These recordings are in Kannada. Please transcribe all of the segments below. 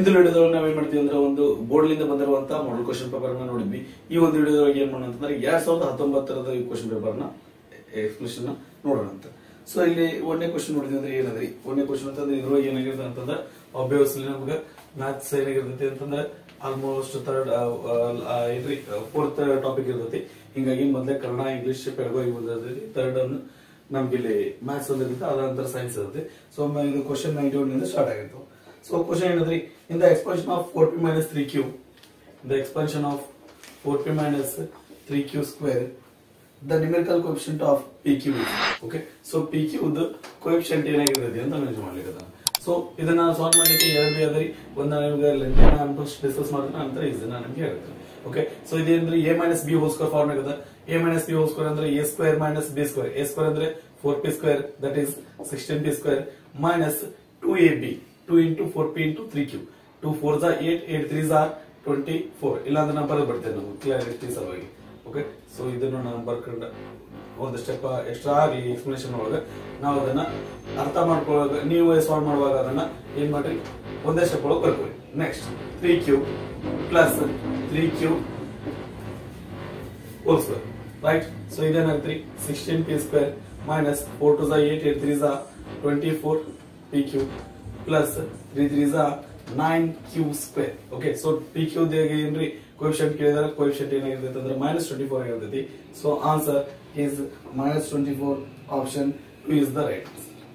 ಹಿಂದಿನ ವಿಡಿಯೋದಲ್ಲಿ ನಾವೇನ್ ಮಾಡ್ತೀವಿ ಅಂದ್ರೆ ಒಂದು ಬೋರ್ಡ್ ಲಿಂದ ಬಂದಿರುವಂತ ಮಾಡಲ್ ಕ್ವಶನ್ ಪೇಪರ್ ನ ನೋಡಿದ್ವಿ ಈ ಒಂದು ವಿಡಿಯೋದೊಳಗೆ ಏನ್ ಮಾಡೋಣ ಅಂತಂದ್ರೆ ಎರಡ್ ಸಾವಿರದ ಹತ್ತೊಂಬತ್ತರದ ಈ ಕ್ವಶನ್ ಪೇಪರ್ ನ ಎಕ್ಸ್ಪ್ಲೇಷನ್ ನೋಡೋಣ ಅಂತ ಸೊ ಇಲ್ಲಿ ಒಂದನೇ ಕ್ವಶನ್ ನೋಡಿದ್ವಿ ಅಂದ್ರೆ ಏನಂದ್ರಿ ಒಂದನೇ ಕ್ವಶನ್ ಅಂತಂದ್ರೆ ಇದ್ರೊಳಗೆ ಏನಾಗಿರುತ್ತೆ ಅಂತಂದ್ರೆ ಆಬ್ವಿಯಸ್ಲಿ ನಮ್ಗೆ ಮ್ಯಾಥ್ಸ್ ಏನಾಗಿರ್ತೈತಿ ಅಂತಂದ್ರೆ ಆಲ್ಮೋಸ್ಟ್ ಥರ್ಡ್ ಏನ್ರಿ ಫೋರ್ತ್ ಟಾಪಿಕ್ ಇರ್ತೈತಿ ಹಿಂಗಾಗಿ ಮೊದಲೇ ಕನ್ನಡ ಇಂಗ್ಲಿಷ್ ಪೆಡಗೋಗಿ ಬಂದಿರ್ತೈತಿ ಥರ್ಡ್ ಅನ್ನು ನಮ್ಗೆ ಇಲ್ಲಿ ಮ್ಯಾಥ್ಸ್ ಒಂದಿರುತ್ತೆ ಅದ ನಂತರ ಸೈನ್ಸ್ ಇರುತ್ತೆ ಸೊ ಇದು ಕ್ವಶನ್ ನೈಂಟಿ ಒನ್ ಇಂದ ಸ್ಟಾರ್ಟ್ ಆಗಿತ್ತು ಸೊ ಕ್ವಶನ್ ಏನಂದ್ರಿ in the expansion of four P minus three Q the expansion of four P minus three Q square the numerical coefficient of P Q okay so P ಕ್ಯೂದ್ ಕೋಎಫಿಷಿಯಂಟ್ ಏನಾಗಿರ್ತೈತಿ ಅಂತ ಮೆನ್ಷನ್ ಮಾಡ್ಲಿಕ್ಕೆ ಸೊ ಇದನ್ನ ಸಾಲ್ವ್ ಮಾಡ್ಲಿಕ್ಕೆ ಎರಡು ಬಿ ಅದರಿ ಒಂದ್ ನಾನು ನಿಮ್ಗೆ ಲೆಂತ್ ನಾನು ಫಸ್ಟ್ ಡಿಸ್ಕಸ್ ಮಾಡಿದ್ರೆ ನಂತರ ಇದನ್ನ ನಿಮ್ಗೆ ಹೇಳ್ತೀನಿ ಓಕೆ ಸೊ ಇದೇಂದ್ರೆ A minus B whole square form ಆಗದ A minus B whole square ಅಂದ್ರೆ A square minus B square A square ಅಂದ್ರೆ four P square that is sixteen P square minus two A B two into four P into three Q two four ಜಾ ಏಟ್ ಏಟ್ ತ್ರೀ ಜಾ ಟ್ವೆಂಟಿ ಫೋರ್ ಇಲ್ಲಾಂದ್ರೆ ನಾನು ಬರೋದು ಬರ್ತೇನೆ ನಾವು ಕ್ಲಿಯರಿಟಿ ಸಲುವಾಗಿ ಓಕೆ ಸೊ ಇದನ್ನು ನಾನು ಬರ್ಕೊಂಡು ಒಂದು ಸ್ಟೆಪ್ ಎಕ್ಸ್ಟ್ರಾ ಆಗಲಿ ಎಕ್ಸ್ಪ್ಲನೇಷನ್ ಒಳಗೆ ನಾವು ಅದನ್ನ ಅರ್ಥ ಮಾಡ್ಕೊಳ್ಳೋವಾಗ ನೀವು ಸಾಲ್ವ್ ಮಾಡುವಾಗ ಅದನ್ನ ಏನ್ ಮಾಡ್ರಿ ಒಂದೇ ಸ್ಟೆಪ್ ಒಳಗೆ ಬರ್ಕೊಳ್ಳಿ next three Q plus three Q whole square right so ಇದೇನಾಗ್ತ್ರಿ sixteen P square minus four two ಝಾ ಏಟ್ ಏಟ್ ತ್ರೀ ಝಾ twenty four P Q plus three three ಝಾ nine Q square okay so P Q ಏನ್ರಿ ಕೋಎಫಿಷಿಯಂಟ್ ಕೇಳಿದಾರೆ ಕೋಎಫಿಷಿಯಂಟ್ ಏನಾಗಿರ್ತೈತೆ ಅಂದ್ರೆ ಮೈನಸ್ ಟ್ವೆಂಟಿ ಫೋರ್ ಆಗಿರ್ತೈತಿ so answer is minus twenty four option two is the right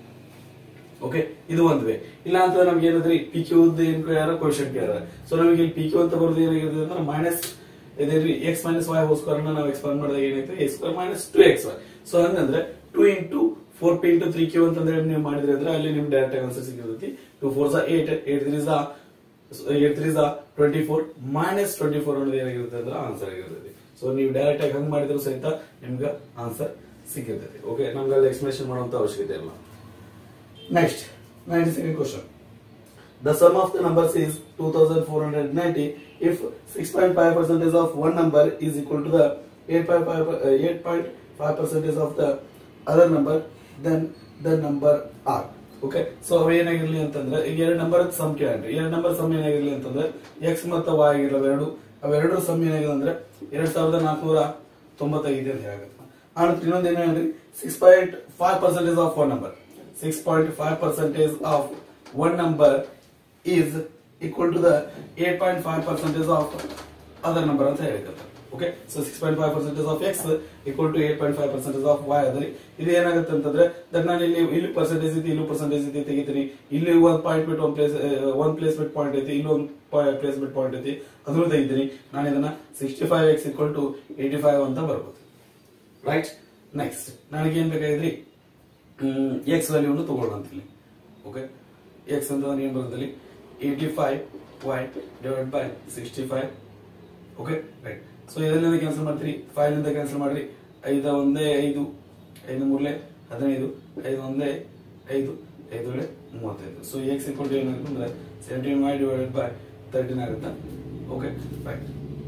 okay ಇದು ಒಂದ್ ವೇ ಇಲ್ಲ ಅಂತ ನಮ್ಗೆ ಏನಾದ್ರಿ ಪಿ ಕ್ಯೂ ಏನ್ ಕೇಳ್ಯಾರ ಕ್ವಶನ್ ಕೇಳ್ಯಾರ ಸೊ ನಮಗೆ ಇಲ್ಲಿ ಪಿ ಕ್ಯೂ ಅಂತ ಬರೋದು ಏನಾಗಿರ್ತದೆ ಅಂದ್ರೆ ಮೈನಸ್ ಇದೇನ್ರಿ ಎಕ್ಸ್ ಮೈನಸ್ ವೈ ಹೋಸ್ಕೋರ್ ನಾವು ಎಕ್ಸ್ಪಾಂಡ್ ಮಾಡಿದಾಗ ಏನೈತೆ X square minus two X Y so ಹಂಗಂದ್ರೆ two into four P into three Q ಅಂತಂದ್ರೆ ನೀವು ಮಾಡಿದ್ರಿ ಅಂದ್ರೆ ಅಲ್ಲಿ ನಿಮ್ಗೆ ಡೈರೆಕ್ಟ್ ಆನ್ಸರ್ ಸಿಗಿರ್ತೈತಿ ಟೂ ಫೋರ್ ಝಾ ಏಟ್ ಏಟ್ ತ್ರೀ ಝಾ ಏಟ್ ತ್ರೀ ಝಾ twenty four minus twenty four ಅನ್ನೋದು ಏನಾಗಿರುತ್ತೆ ಅಂದ್ರೆ ಆನ್ಸರ್ ಆಗಿರ್ತೈತಿ ಸೊ ನೀವು ಡೈರೆಕ್ಟ್ ಆಗಿ ಹಂಗ್ ಮಾಡಿದ್ರು ಸಹಿತ ನಿಮ್ಗೆ ಆನ್ಸರ್ ಸಿಕ್ಕಿರ್ತೈತಿ ಓಕೆ ನಮ್ಗೆ ಅಲ್ಲಿ ಎಕ್ಸ್ಪ್ಲೇಷನ್ ಮಾಡುವಂತ ಅವಶ್ಯಕತೆ ಇಲ್ಲ Next, 92nd question. The sum of the numbers is 2490 if 6.5 percentage of one number is equal to the 8.5 uh, 8.5 percentage of the other number then the number r okay so ಅವ ಏನಾಗಿರ್ಲಿ ಅಂತಂದ್ರೆ ಈಗ ಎರಡು ನಂಬರ್ ಸಮ್ ಕೇಳ್ರಿ ಎರಡು ನಂಬರ್ ಸಮ್ ಏನಾಗಿರ್ಲಿ ಅಂತಂದ್ರೆ ಎಕ್ಸ್ ಮತ್ತು ವೈ ಆಗಿರೋ ಅವೆರಡು ಅವೆರಡರ ಸಮ್ ಏನಾಗಿದೆ ಅಂದ್ರೆ ಎರಡ್ ಸಾವಿರದ ನಾಲ್ಕುನೂರ ತೊಂಬತ್ತೈದು ಅಂತ ಹೇಳುತ್ತೆ ಆನಂತರ ಇನ್ನೊಂದು ಏನೇನ್ರಿ six point five percentage of one number 6.5 percentage of one number is equal to the 8.5 percentage of other number ಅಂತ ಹೇಳಿಕತ್ತಾರೆ okay so six point five percentage of X equal to eight point five percentage of Y ಅದ್ರಿ ಇದು ಏನಾಗುತ್ತೆ ಅಂತಂದ್ರೆ ದಟ್ ನಾನು ಇಲ್ಲಿ ಇಲ್ಲಿ ಪರ್ಸೆಂಟೇಜ್ ಐತಿ ಇಲ್ಲೂ ಪರ್ಸೆಂಟೇಜ್ ಐತಿ ತೆಗಿತೀನಿ ಇಲ್ಲಿ ಒಂದ್ ಪಾಯಿಂಟ್ ಬಿಟ್ಟು ಒಂದ್ ಪ್ಲೇಸ್ ಒಂದ್ ಪ್ಲೇಸ್ಮೆಂಟ್ ಪಾಯಿಂಟ್ ಐತಿ ಇಲ್ಲಿ ಒಂದು ಪ್ಲೇಸ್ಮೆಂಟ್ ಪಾಯಿಂಟ್ ಐತಿ ಅದನ್ನು ತೆಗಿತೀನಿ ನಾನು ಇದನ್ನ sixty five X equal to eighty five ಅಂತ ಬರ್ಬೋದು ರೈಟ್ ನೆಕ್ಸ್ಟ್ ನನಗೆ ಏನ್ ಬೇಕಾಗಿದ್ರಿ ಎಕ್ಸ್ ವ್ಯಾಲ್ಯೂವನ್ನು ತಗೊಳ್ಳೋಣ ಅಂತ ಇಲ್ಲಿ ಓಕೆ ಎಕ್ಸ್ ಅಂತ ನಾನು ಏನ್ ಬರೋದಲ್ಲಿ eighty five Y divide by sixty five okay right so ಇದರಿಂದ ಕ್ಯಾನ್ಸಲ್ ಮಾಡ್ತೀರಿ ಫೈವ್ ನಿಂದ ಕ್ಯಾನ್ಸಲ್ ಮಾಡ್ರಿ ಐದ ಒಂದೇ ಐದು ಐದು ಮೂರ್ಲೆ ಹದಿನೈದು ಐದು ಒಂದೇ ಐದು ಐದು ವೇಳೆ ಮೂವತ್ತೈದು ಸೊ ಎಕ್ಸ್ ಇಕ್ವಲ್ ಟು ಏನಾಗುತ್ತೆ ಅಂದ್ರೆ seventeen Y divided by thirteen ಆಗುತ್ತಾ ಓಕೆ ಫೈನ್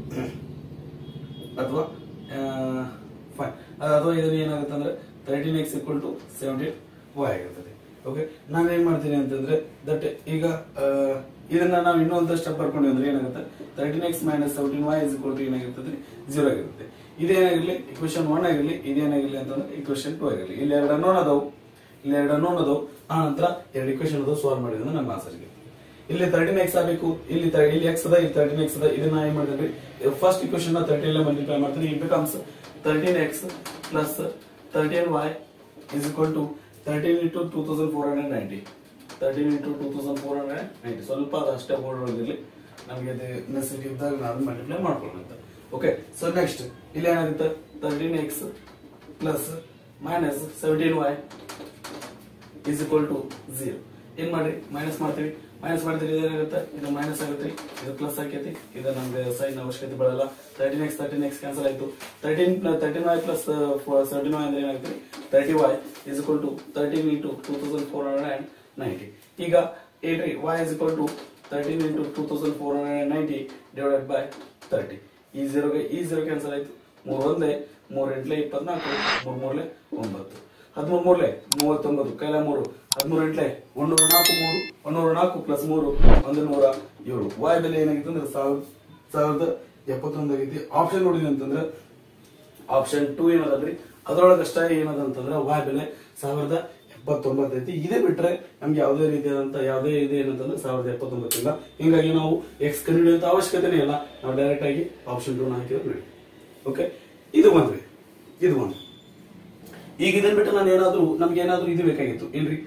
ಅಥವಾ ಫೈನ್ ಅಥವಾ ಇದನ್ನ ಏನಾಗುತ್ತೆ ಅಂದ್ರೆ thirteen X equal to seventeen Y ಆಗಿರ್ತದೆ ಓಕೆ ನಾನು ಏನ್ ಮಾಡ್ತೀನಿ ಅಂತಂದ್ರೆ ದಟ್ ಈಗ ಆ, ಇದನ್ನ ನಾವು ಇನ್ನೊಂದು ಸ್ಟೆಪ್ ಬರ್ಕೊಂಡ್ವಿ ಅಂದ್ರೆ ಏನಾಗುತ್ತೆ thirteen X minus seventeen Y is equal to ಏನಾಗಿರ್ತದೆ ಜೀರೋ ಆಗಿರುತ್ತೆ ಇದೇನಾಗಿರ್ಲಿ ಇಕ್ವೇಶನ್ ಒನ್ ಆಗಿರ್ಲಿ ಇದೇನಾಗಿರ್ಲಿ ಅಂತಂದ್ರೆ ಇಕ್ವೇಶನ್ ಟೂ ಆಗಿರ್ಲಿ ಇಲ್ಲಿ ಎರಡು ಅನ್ನೋನ್ ಅದಾವು ಇಲ್ಲಿ ಎರಡು ಅನ್ನೋನ್ ಅದಾವು ಆ ನಂತರ ಎರಡು ಇಕ್ವೇಶನ್ ಅದಾವು ಸಾಲ್ವ್ ಮಾಡಿದ್ರೆ ನಮ್ಮ ಆನ್ಸರ್ಗೆ ಇಲ್ಲಿ ತರ್ಟೀನ್ ಎಕ್ಸ್ ಆಗಬೇಕು ಇಲ್ಲಿ ತ- ಇಲ್ಲಿ ಎಕ್ಸ್ ಅದ ಇಲ್ಲಿ ತರ್ಟೀನ್ ಎಕ್ಸ್ ಅದ ಇದನ್ನ ಏನ್ ಮಾಡಿದ್ರಿ ಫಸ್ಟ್ ಇಕ್ವೇಶನ್ ತರ್ಟೀನ್ ಮಲ್ಟಿಪ್ಲೈ ಮಾಡ್ತೀನಿ it becomes thirteen X plus thirteen Y is equal to thirteen into two thousand four hundred ninety thirteen into two thousand four hundred ninety ಸ್ವಲ್ಪ ಅದು ಅಷ್ಟೇ ಬೋರ್ಡ್ ಒಳಗಿರ್ಲಿ ನಮಗೆ ಅದು ನೆಸಿಟಿ ಇದ್ದಾಗ ನಾನು ಮಲ್ಟಿಪ್ಲೈ ಮಾಡ್ಕೊಳ್ಳೋಣ ಅಂತ ಓಕೆ ಸೊ ನೆಕ್ಸ್ಟ್ ಇಲ್ಲಿ ಏನಾಗುತ್ತೆ thirteen X plus minus seventeen Y is equal to zero ಏನ್ ಮಾಡ್ರಿ ಮೈನಸ್ ಮಾಡ್ತೀವಿ ಮೈನಸ್ ಮಾಡಿದ್ರೆ ಏನಾಗುತ್ತೆ ಇದು ಮೈನಸ್ ಆಗುತ್ತೆ ಇದು ಪ್ಲಸ್ ಆಕೈತಿ ಇದು ನಮ್ಗೆ ಸೈನ್ ಅವಶ್ಯಕತೆ ಬೀಳಲ್ಲ thirteen X thirteen X cancel ಆಯ್ತು thirteen thirteen Y plus seventeen Y ಅಂದ್ರೆ ಏನಾಗುತ್ತೆ thirty Y is equal to thirteen into two thousand four hundred and ninety ಈಗ ಏನ್ರಿ Y is equal to thirteen into two thousand four hundred and ninety divided by thirty ಈ ಜೀರೋಗೆ ಈ ಜೀರೋ ಕ್ಯಾನ್ಸಲ್ ಆಯ್ತು ಮೂರ್ ಒಂದೇ ಮೂರ್ ಎಂಟ್ಲೆ ಇಪ್ಪತ್ನಾಲ್ಕು ಮೂರ್ ಮೂರ್ಲೆ ಒಂಬತ್ತು ಹದಿಮೂರು ಮೂರ್ಲೆ ಮೂವತ್ತೊಂಬತ್ತು ಕೈಲ ಮೂರು ಹದಿಮೂರು ಎಂಟ್ಲೆ ಒಂದೂರ ನಾಲ್ಕು ಮೂರು ಒಂದೂರ ನಾಲ್ಕು ಪ್ಲಸ್ ಮೂರು ಒಂದು ನೂರ ಏಳು ವಾಯ್ ಬೆಲೆ ಏನಾಗಿತ್ತು ಅಂದ್ರೆ ಸಾವಿರದ ಸಾವಿರದ ಎಪ್ಪತ್ತೊಂದು ಆಗೈತಿ ಆಪ್ಷನ್ ನೋಡಿದ್ವಿ ಅಂತಂದ್ರೆ ಆಪ್ಷನ್ ಟೂ ಏನದಲ್ರಿ ಅದ್ರೊಳಗಷ್ಟ ಏನದ ಅಂತಂದ್ರೆ ವಾಯ್ ಬೆಲೆ ಸಾವಿರದ ಎಪ್ಪತ್ತೊಂಬತ್ತು ಐತಿ ಇದೇ ಬಿಟ್ರೆ ನಮ್ಗೆ ಯಾವುದೇ ರೀತಿಯಾದಂತ ಯಾವುದೇ ಇದೆ ಏನಂತಂದ್ರೆ ಸಾವಿರದ ಎಪ್ಪತ್ತೊಂಬತ್ತಿಲ್ಲ ಹಿಂಗಾಗಿ ನಾವು ಎಕ್ಸ್ ಕಂಡುಹಿಡಿಯುವಂತ ಅವಶ್ಯಕತೆನೇ ಇಲ್ಲ ನಾವು ಡೈರೆಕ್ಟ್ ಆಗಿ ಆಪ್ಷನ್ ಟೂ ಹಾಕಿದ್ರೆ ನೋಡಿ ಓಕೆ ಇದು ಒಂದ್ರಿ ಇದು ಒಂದು ಈಗ ಇದನ್ನ ಬಿಟ್ಟು ನಾನು ಏನಾದ್ರು ನಮ್ಗೆ ಏನಾದ್ರು ಇದು ಬೇಕಾಗಿತ್ತು ಏನ್ರಿ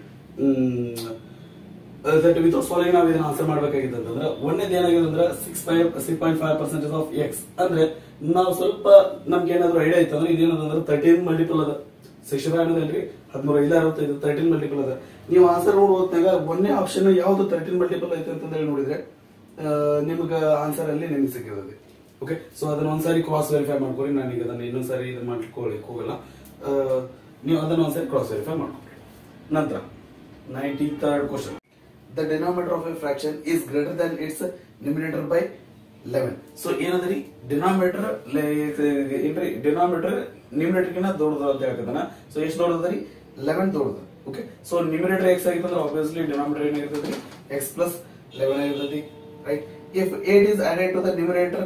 ದಟ್ ವಿತ್ ಫಾಲೋಯಿಂಗ್ ನಾವು ಇದನ್ನ ಆನ್ಸರ್ ಮಾಡ್ಬೇಕಾಗಿತ್ತು ಅಂತಂದ್ರೆ ಒಂದೇದು ಏನಾಗಿದೆ ಅಂದ್ರೆ six five six point five percentage of x ಅಂದ್ರೆ ನಾವು ಸ್ವಲ್ಪ ನಮ್ಗೆ ಏನಾದ್ರು ಐಡಿಯಾ ಇತ್ತು ಅಂದ್ರೆ ಇದೇನಂದ್ರೆ ತರ್ಟೀನ್ ಮಲ್ಟಿಪಲ್ ಅದ ಸಿಕ್ಸ್ಟಿ ಫೈವ್ ಅನ್ನೋದಲ್ರಿ ಹದಿಮೂರು ಐದು ಅರವತ್ತೈದು ತರ್ಟೀನ್ ಮಲ್ಟಿಪಲ್ ಅದ ನೀವು ಆನ್ಸರ್ ನೋಡಿ ಹೋದ್ನಾಗ ಒಂದೇ ಆಪ್ಷನ್ ಯಾವ್ದು ತರ್ಟೀನ್ ಮಲ್ಟಿಪಲ್ ಐತೆ ಅಂತ ಹೇಳಿ ನೋಡಿದ್ರೆ ನಿಮ್ಗೆ ಆನ್ಸರ್ ಅಲ್ಲಿ ನಿಮ್ಗೆ ಸಿಕ್ಕಿರೋದು ಓಕೆ ಸೊ ಅದನ್ನ ಒಂದ್ಸಾರಿ ಕ್ರಾಸ್ ವೆರಿಫೈ ಮಾಡ್ಕೊರಿ ನಾನೀಗ ಅದನ್ನ ಇನ್ನೊಂದ್ಸಾರಿ ಇದನ್ನ ಮಾಡ್ಕೊಳ್ಳಿಕ್ ಹೋಗಲ್ಲ ಆ, ನೀವು ಅದನ್ನ ಒಂದ್ಸರಿ ಕ್ರಾಸ್ ವೆರಿಫೈ ಮಾಡ್ಕೊರಿ ನಂತರ ninety third question the denominator of a fraction is greater than its numerator by eleven so ಏನದ್ರಿ ಡಿನಾಮಿನೇಟರ್ ಏನ್ರಿ ಡಿನಾಮಿನೇಟರ್ ನ್ಯೂಮಿನೇಟರ್ ಗಿನ ದೊಡ್ಡದು ಅಂತ ಹೇಳ್ತಾನ ಸೊ ಎಷ್ಟು ದೊಡ್ಡದರಿ ಲೆವೆನ್ ದೊಡ್ಡದು ಓಕೆ ಸೊ ನ್ಯೂಮಿನೇಟರ್ ಎಕ್ಸ್ ಆಗಿತ್ತಂದ್ರೆ ಆಬ್ವಿಯಸ್ಲಿ ಡಿನಾಮಿನೇಟರ್ ಏನಾಗಿರ್ತೈತಿ ಎಕ್ಸ್ ಪ್ಲಸ್ ಲೆವೆನ್ ಆಗಿರ್ತೈತಿ right if eight is added to the numerator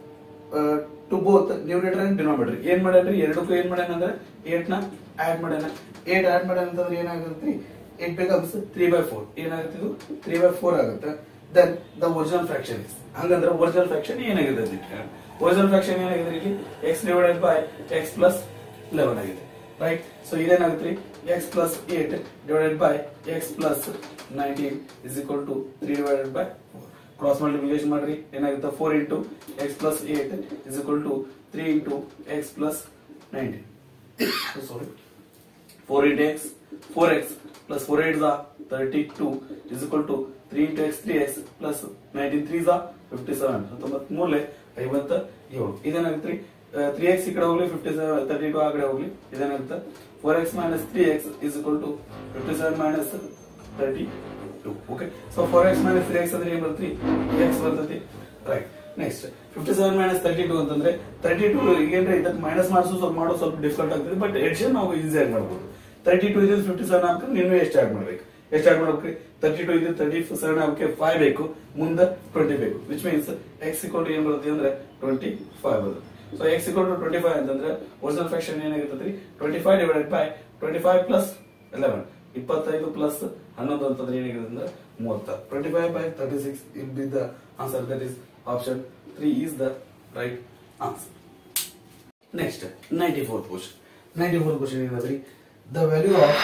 to both numerator and denominator ಏನ್ ಮಾಡ್ಯಾನ್ರಿ ಎರಡಕ್ಕೂ ಏನ್ ಮಾಡ್ಯಾನ ಅಂದ್ರೆ ಏಟ್ ನ ಆಡ್ ಮಾಡ್ಯಾನ ಏಟ್ ಆಡ್ ಮಾಡ್ಯಾನ ಅಂತಂದ್ರೆ ಏನಾಗುತ್ತೆ it becomes three by four ಏನಾಗುತ್ತೆ ಇದು ತ್ರೀ ಬೈ ಫೋರ್ ಆಗುತ್ತೆ then the original fraction is ಹಂಗಂದ್ರೆ ಒರಿಜಿನಲ್ ಫ್ರಾಕ್ಷನ್ ಏನಾಗಿದೆ ಒರಿಜಿನಲ್ ಫ್ರಾಕ್ಷನ್ ಏನಾಗಿದೆ ಇಲ್ಲಿ x divided by x plus eleven ಆಗಿದೆ ರೈಟ್ ಸೊ ಇದೇನಾಗುತ್ತೆ x plus eight divided by x plus nineteen is equal to three divided by cross multiplication ಮಾಡ್ರಿ ಏನಾಗುತ್ತೆ four into x plus eight is equal to three into x plus nineteen sorry four into x four x plus four eight ಝಾ thirty two is equal to three into x three x plus nineteen three ಝಾ ಫಿಫ್ಟಿ ಸೆವೆನ್ ಹತ್ತೊಂಬತ್ ಮೂರಲೆ ಐವತ್ತ ಏಳು ಇದೇನಾಗುತ್ತೆ ತ್ರೀ ಎಕ್ಸ್ ಈ ಕಡೆ ಹೋಗ್ಲಿ ಫಿಫ್ಟಿ ಸೆವೆನ್ ತರ್ಟಿ ಟು ಆ ಕಡೆ ಹೋಗ್ಲಿ ಇದೇನಾಗುತ್ತೆ four x minus three x is equal to fifty seven minus thirty two okay so four x minus three x ಅಂದ್ರೆ ಏನ್ ಬರ್ತೈತಿ ಎಕ್ಸ್ ಬರ್ತೈತಿ right next fifty seven minus thirty two ಅಂತಂದ್ರೆ ತರ್ಟಿ ಟು ಏನ್ರಿ ಇದಕ್ಕೆ ಮೈನಸ್ ಮಾಡಿಸು ಸ್ವಲ್ಪ ಮಾಡೋದು ಸ್ವಲ್ಪ ಡಿಫಿಕಲ್ಟ್ ಆಗ್ತದೆ ಬಟ್ ಎಡಿಷನ್ ನಾವು ಈಸಿಯಾಗಿ ಮಾಡ್ಬೋದು ತರ್ಟಿ ಟು ಇದ್ದು ಫಿಫ್ಟಿ ಸೆವೆನ್ ಹಾಕಿ ನೀವು ಎಷ್ಟು ಆಡ್ ಮಾಡ್ಬೇಕು ಎಷ್ಟು ಆಡ್ ಮಾಡ್ಬೇಕ್ರಿ ತರ್ಟಿ ಟು ಇದ್ದು ತರ್ಟಿ ಸೆವೆನ್ ಹಾಕಿ ಫೈವ್ ಬೇಕು ಮುಂದೆ ಟ್ವೆಂಟಿ ಬೇಕು ವಿಚ್ ಮೀನ್ಸ್ ಎಕ್ಸ್ ಇಕ್ವಲ್ ಏನ್ ಬರುತ್ತೆ ಅಂದ್ರೆ ಟ್ವೆಂಟಿ ಫೈವ್ ಬರುತ್ತೆ so x equal to twenty five ಅಂತಂದ್ರೆ ಒರಿಜಿನಲ್ ಫ್ಯಾಕ್ಷನ್ ಏನಾಗಿರ್ತೈತಿ twenty five divided by twenty five plus eleven ಇಪ್ಪತ್ತೈದು ಪ್ಲಸ್ ಹನ್ನೊಂದು ಅಂತಂದ್ರೆ ಏನಾಗಿದೆ ಅಂದ್ರೆ ಮೂವತ್ತ twenty five by thirty six will be the answer that is option three is the right answer next ninety fourth question ninety fourth question ಏನಂದ್ರಿ the value of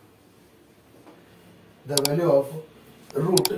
the value of root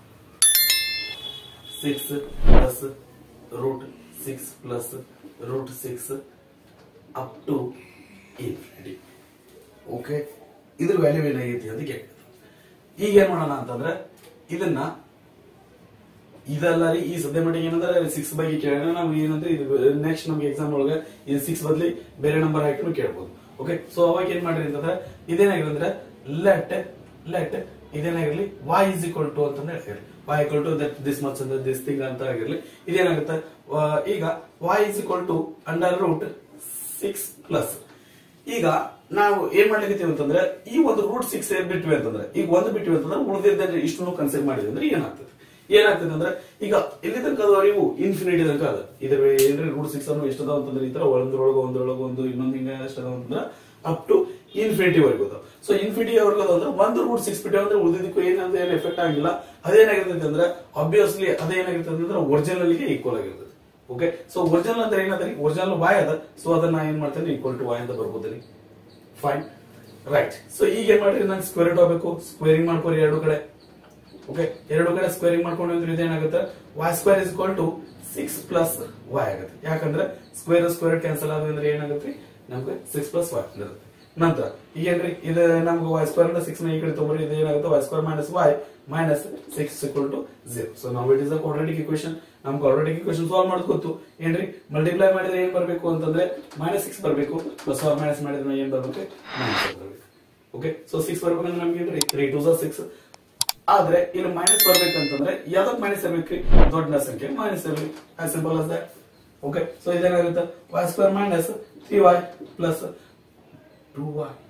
six plus root six plus root six up to infinity okay ಇದ್ರ ವ್ಯಾಲ್ಯೂ ಏನಾಗೈತಿ ಅಂತ ಕೇಳ್ತಾರೆ ಈಗ ಏನ್ ಮಾಡೋಣ ಅಂತಂದ್ರೆ ಇದನ್ನ ಇದಲ್ಲ ರೀ ಈ ಸದ್ಯ ಮಟ್ಟಿಗೆ ಏನಂದ್ರೆ ಸಿಕ್ಸ್ ಬಗ್ಗೆ ಕೇಳೋಣ ನಾವು ಏನಂದ್ರೆ ಇದು ನೆಕ್ಸ್ಟ್ ನಮ್ಗೆ ಎಕ್ಸಾಮ್ ಒಳಗೆ ಇದು ಸಿಕ್ಸ್ ಬದ್ಲಿ ಬೇರೆ ನಂಬರ್ ಹಾಕಿನೂ ಕೇಳ್ಬೋದು ಓಕೆ ಸೊ ಅವಾಗ ಏನ್ ಮಾಡ್ರಿ ಅಂತಂದ್ರೆ ಇದೇನಾಗಿಲ್ಲ ಅಂದ್ರೆ ಲೆಟ್ ಲೆಟ್ ಇದೇನಾಗಿರ್ಲಿ y ಇಸ್ ಈಕ್ವಲ್ ಟು ಅಂತಂದ್ರೆ ಹೇಳಿರಿ y equal to that this much ಅಂತ ದಿಸ್ ಥಿಂಗ್ ಅಂತ ಆಗಿರ್ಲಿ ಇದೇನಾಗುತ್ತೆ ಆ, ಈಗ y is equal to under root six plus ಈಗ ನಾವು ಏನ್ ಮಾಡ್ಲಿಕ್ಕೆ ಅಂತಂದ್ರೆ ಈ ಒಂದು ರೂಟ್ ಸಿಕ್ಸ್ ಏನ್ ಬಿಟ್ವಿ ಅಂತಂದ್ರೆ ಈಗ ಒಂದು ಬಿಟ್ವಿ ಅಂತಂದ್ರೆ ಉಳಿದಿದ್ದ ಇಷ್ಟು ಕನ್ಸಿಡರ್ ಮಾಡಿದ್ವಿ ಅಂದ್ರೆ ಏನಾಗ್ತದೆ ಏನಾಗ್ತದೆ ಅಂದ್ರೆ ಈಗ ಇಲ್ಲಿ ತನಕ ಅದಾವ ಇವು ಇನ್ಫಿನಿಟಿ ತನಕ ಅದ ಇದ್ರ ಏನ್ರಿ ರೂಟ್ ಸಿಕ್ಸ್ ಅನ್ನು ಎಷ್ಟು ಅದಾವ ಅಂತಂದ್ರೆ ಈ ತರ ಒಂದ್ರೊಳಗೆ ಒಂದ್ರೊಳಗೆ ಒಂದು ಇನ್ನೊಂದು ಹಿಂಗ ಎಷ್ಟು ಅದಾವ ಅಂತಂದ್ರೆ ಅಪ್ ಟು ಇನ್ಫಿನಿಟಿ ವರೆಗೂ ಅದಾವ ಸೊ ಇನ್ಫಿನಿಟಿ ವರ್ಗು ಅದಾವ ಅಂದ್ರೆ ಒಂದು ರೂಟ್ ಸಿಕ್ಸ್ ಬಿಟ್ಟು ಅಂದ್ರೆ ಉಳಿದಿದ್ದಕ್ಕೂ ಏನಂತ ಏನು ಎಫೆಕ್ಟ್ ಆಗಿಲ್ಲ ಅದೇನಾಗಿರ್ತೈತೆ ಅಂದ್ರೆ ಆಬ್ವಿಯಸ್ಲಿ ಅದೇನಾಗಿರ್ತದೆ ಅಂದ್ರೆ ಒರಿಜಿನಲ್ ಗೆ ಈಕ್ವಲ್ ಆಗಿರ್ತದೆ ಓಕೆ ಸೊ ಒರಿಜಿನಲ್ ಅಂದ್ರೆ ಏನಂದ್ರೆ ಒರಿಜಿನಲ್ ವಾಯ್ ಅದ ಸೊ ಅದನ್ನ ಏನ್ ಮಾಡ್ತೇನೆ ಈಕ್ವಲ್ ಟು ವಾಯ್ ಅಂತ ಬರ್ಬೋದರಿ ಫೈನ್ ರೈಟ್ ಸೊ ಈಗ ಏನ್ ಮಾಡ್ರಿ ನಂಗೆ ಸ್ಕ್ವೇರ್ ರೂಟ್ ಆಗಬೇಕು ಸ್ಕ್ವೇರಿಂಗ್ ಮಾಡ್ಕೊರಿ ಎರಡು ಕಡೆ ಓಕೆ ಎರಡು ಕಡೆ ಸ್ಕ್ವೇರಿಂಗ್ ಮಾಡ್ಕೊಂಡು ಅಂದ್ರೆ ಇದೇನಾಗುತ್ತೆ y square is equal to six plus y ಆಗುತ್ತೆ ಯಾಕಂದ್ರೆ ಸ್ಕ್ವೇರ್ ಸ್ಕ್ವೇರ್ ಕ್ಯಾನ್ಸಲ್ ಆದ್ರೆ ಅಂದ್ರೆ ಏನಾಗುತ್ತೆ ನಮ್ಗೆ ಸಿಕ್ಸ್ ಪ್ಲಸ್ ವಾಯ್ ಇರುತ್ತೆ ನಂತರ ಈಗ ಏನ್ರಿ ಇದು ನಮ್ಗೆ ವಾಯ್ ಸ್ಕ್ವೇರ್ ಇಂದ ಸಿಕ್ಸ್ ನ ಈ ಕಡೆ ತಗೊಂಡ್ರೆ ಇದು ಏನಾಗುತ್ತೆ y square minus y minus six equal to zero so ನಾವು it is a quadratic equation ನಮ್ಗೆ ಕ್ವಾಡ್ರಾಟಿಕ್ ಇಕ್ವೇಶನ್ ಸಾಲ್ವ್ ಮಾಡೋದು ಗೊತ್ತು ಏನ್ರಿ ಮಲ್ಟಿಪ್ಲೈ ಮಾಡಿದ್ರೆ ಏನ್ ಬರಬೇಕು ಅಂತಂದ್ರೆ ಮೈನಸ್ ಸಿಕ್ಸ್ ಬರಬೇಕು ಪ್ಲಸ್ ಆರ್ ಮೈನಸ್ ಮಾಡಿದ್ರೆ ಏನ್ ಬರ್ಬೇಕು ಮೈನಸ್ ಬರಬೇಕು ಓಕೆ ಸೊ ಸಿಕ್ಸ್ ಬರ್ಬೇಕಂದ್ರೆ ನಮ್ಗೆ ಏನ್ರಿ ತ್ರೀ ಟೂ ಸಿಕ್ಸ್ ಆದ್ರೆ ಇಲ್ಲಿ ಮೈನಸ್ ಬರ್ಬೇಕಂತಂದ್ರೆ ಯಾವ್ದಕ್ ಮೈನಸ್ ಇರ್ಬೇಕ್ರಿ ದೊಡ್ಡ ಸಂಖ್ಯೆ ಮೈನಸ್ ಇರ್ಲಿ as simple as that okay so ಇದೇನಾಗುತ್ತೆ y square minus three y plus two y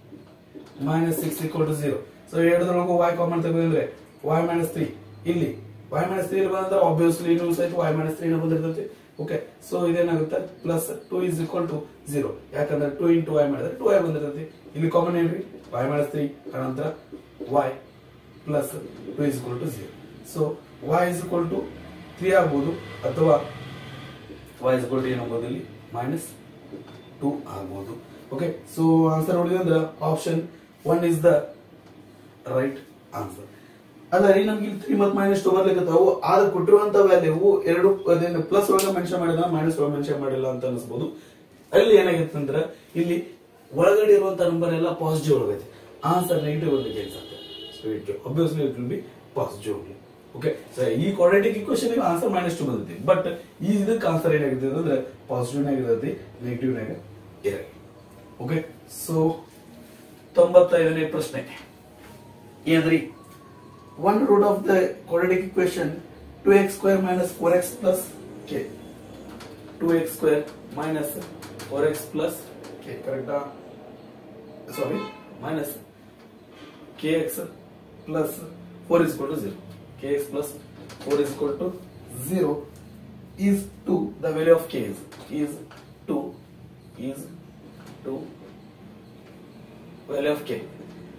minus six equal to zero so ಎರಡರೊಳಗೂ ವಾಯ್ ಕಾಮನ್ ತೆಗೆದ್ರೆ ವಾಯ್ ಮೈನಸ್ ತ್ರೀ ಇಲ್ಲಿ ವಾಯ್ ಮೈನಸ್ ತ್ರೀ ಬಂದ್ರೆ ಆಬ್ವಿಯಸ್ಲಿ ಇನ್ನೂ ಸಹಿತ ವಾಯ್ ಮೈನಸ್ ತ್ರೀ ಬಂದಿರ್ತೈತಿ ಓಕೆ ಸೊ ಇದೇನಾಗುತ್ತೆ plus two is equal to zero ಯಾಕಂದ್ರೆ ಟೂ ಇಂಟು ವಾಯ್ ಮಾಡಿದ್ರೆ ಟೂ ವಾಯ್ ಬಂದಿರ್ತೈತಿ ಇಲ್ಲಿ ಕಾಮನ್ ಏನ್ರಿ ವಾಯ್ ಮೈನಸ್ ತ್ರೀ ಅನಂತರ y plus two is equal to zero so y is equal to three ಆಗ್ಬೋದು ಅಥವಾ ವಾಯ್ ಇಸ್ ಈಕ್ವಲ್ ಟು ಏನಾಗ್ಬೋದು ಇಲ್ಲಿ ಮೈನಸ್ ಟೂ ಆಗ್ಬೋದು ಓಕೆ ಸೊ ಆನ್ಸರ್ ನೋಡಿದ್ರೆ ಅಂದ್ರೆ option one is the right answer ಅಲ್ಲ ರೀ ನಮ್ಗೆ ಇಲ್ಲಿ ತ್ರೀ ಮತ್ತು ಮೈನಸ್ ಟು ಬರ್ಲಿಕ್ಕತ್ತಾವು ಆದ್ರೆ ಕೊಟ್ಟಿರುವಂತ ವ್ಯಾಲ್ಯೂ ಎರಡು ಅದೇನು ಪ್ಲಸ್ ಒಳಗೆ ಮೆನ್ಷನ್ ಮಾಡಿದ ಮೈನಸ್ ಒಳಗೆ ಮೆನ್ಷನ್ ಮಾಡಿಲ್ಲ ಅಂತ ಅನಿಸ್ಬೋದು ಅಲ್ಲಿ ಏನಾಗಿತ್ತು ಅಂದ್ರೆ ಇಲ್ಲಿ ಒಳಗಡೆ ಇರುವಂತ ನಂಬರ್ ಎಲ್ಲ ಪಾಸಿಟಿವ್ ಒಳಗೈತೆ ಆನ್ಸರ್ ನೆಗೆಟಿವ್ ಒಳಗೆ ಅನ್ಸುತ್ತೆ so it obviously it will be positive only okay so ಈ quadratic equation answer minus two ಬಂದೈತಿ ಬಟ್ ಈ ಇದಕ್ಕೆ ಆನ್ಸರ್ ಏನಾಗಿರ್ತದೆ ಅಂದ್ರೆ ಪಾಸಿಟಿವ್ ನಾಗ ಇರ್ತೈತಿ ನೆಗೆಟಿವ್ ನಾಗ ಇರ ಓಕೆ ಸೊ ತೊಂಬತ್ತೈದನೇ ಪ್ರಶ್ನೆ ಏನ್ರಿ one root of the quadratic equation two x square minus four x plus k two x square minus four x plus k ಕರೆಕ್ಟಾ sorry minus kx plus 4 is equal to 0. kx plus 4 is equal to 0 is 2. The value of k is, is 2 is 2 value of k.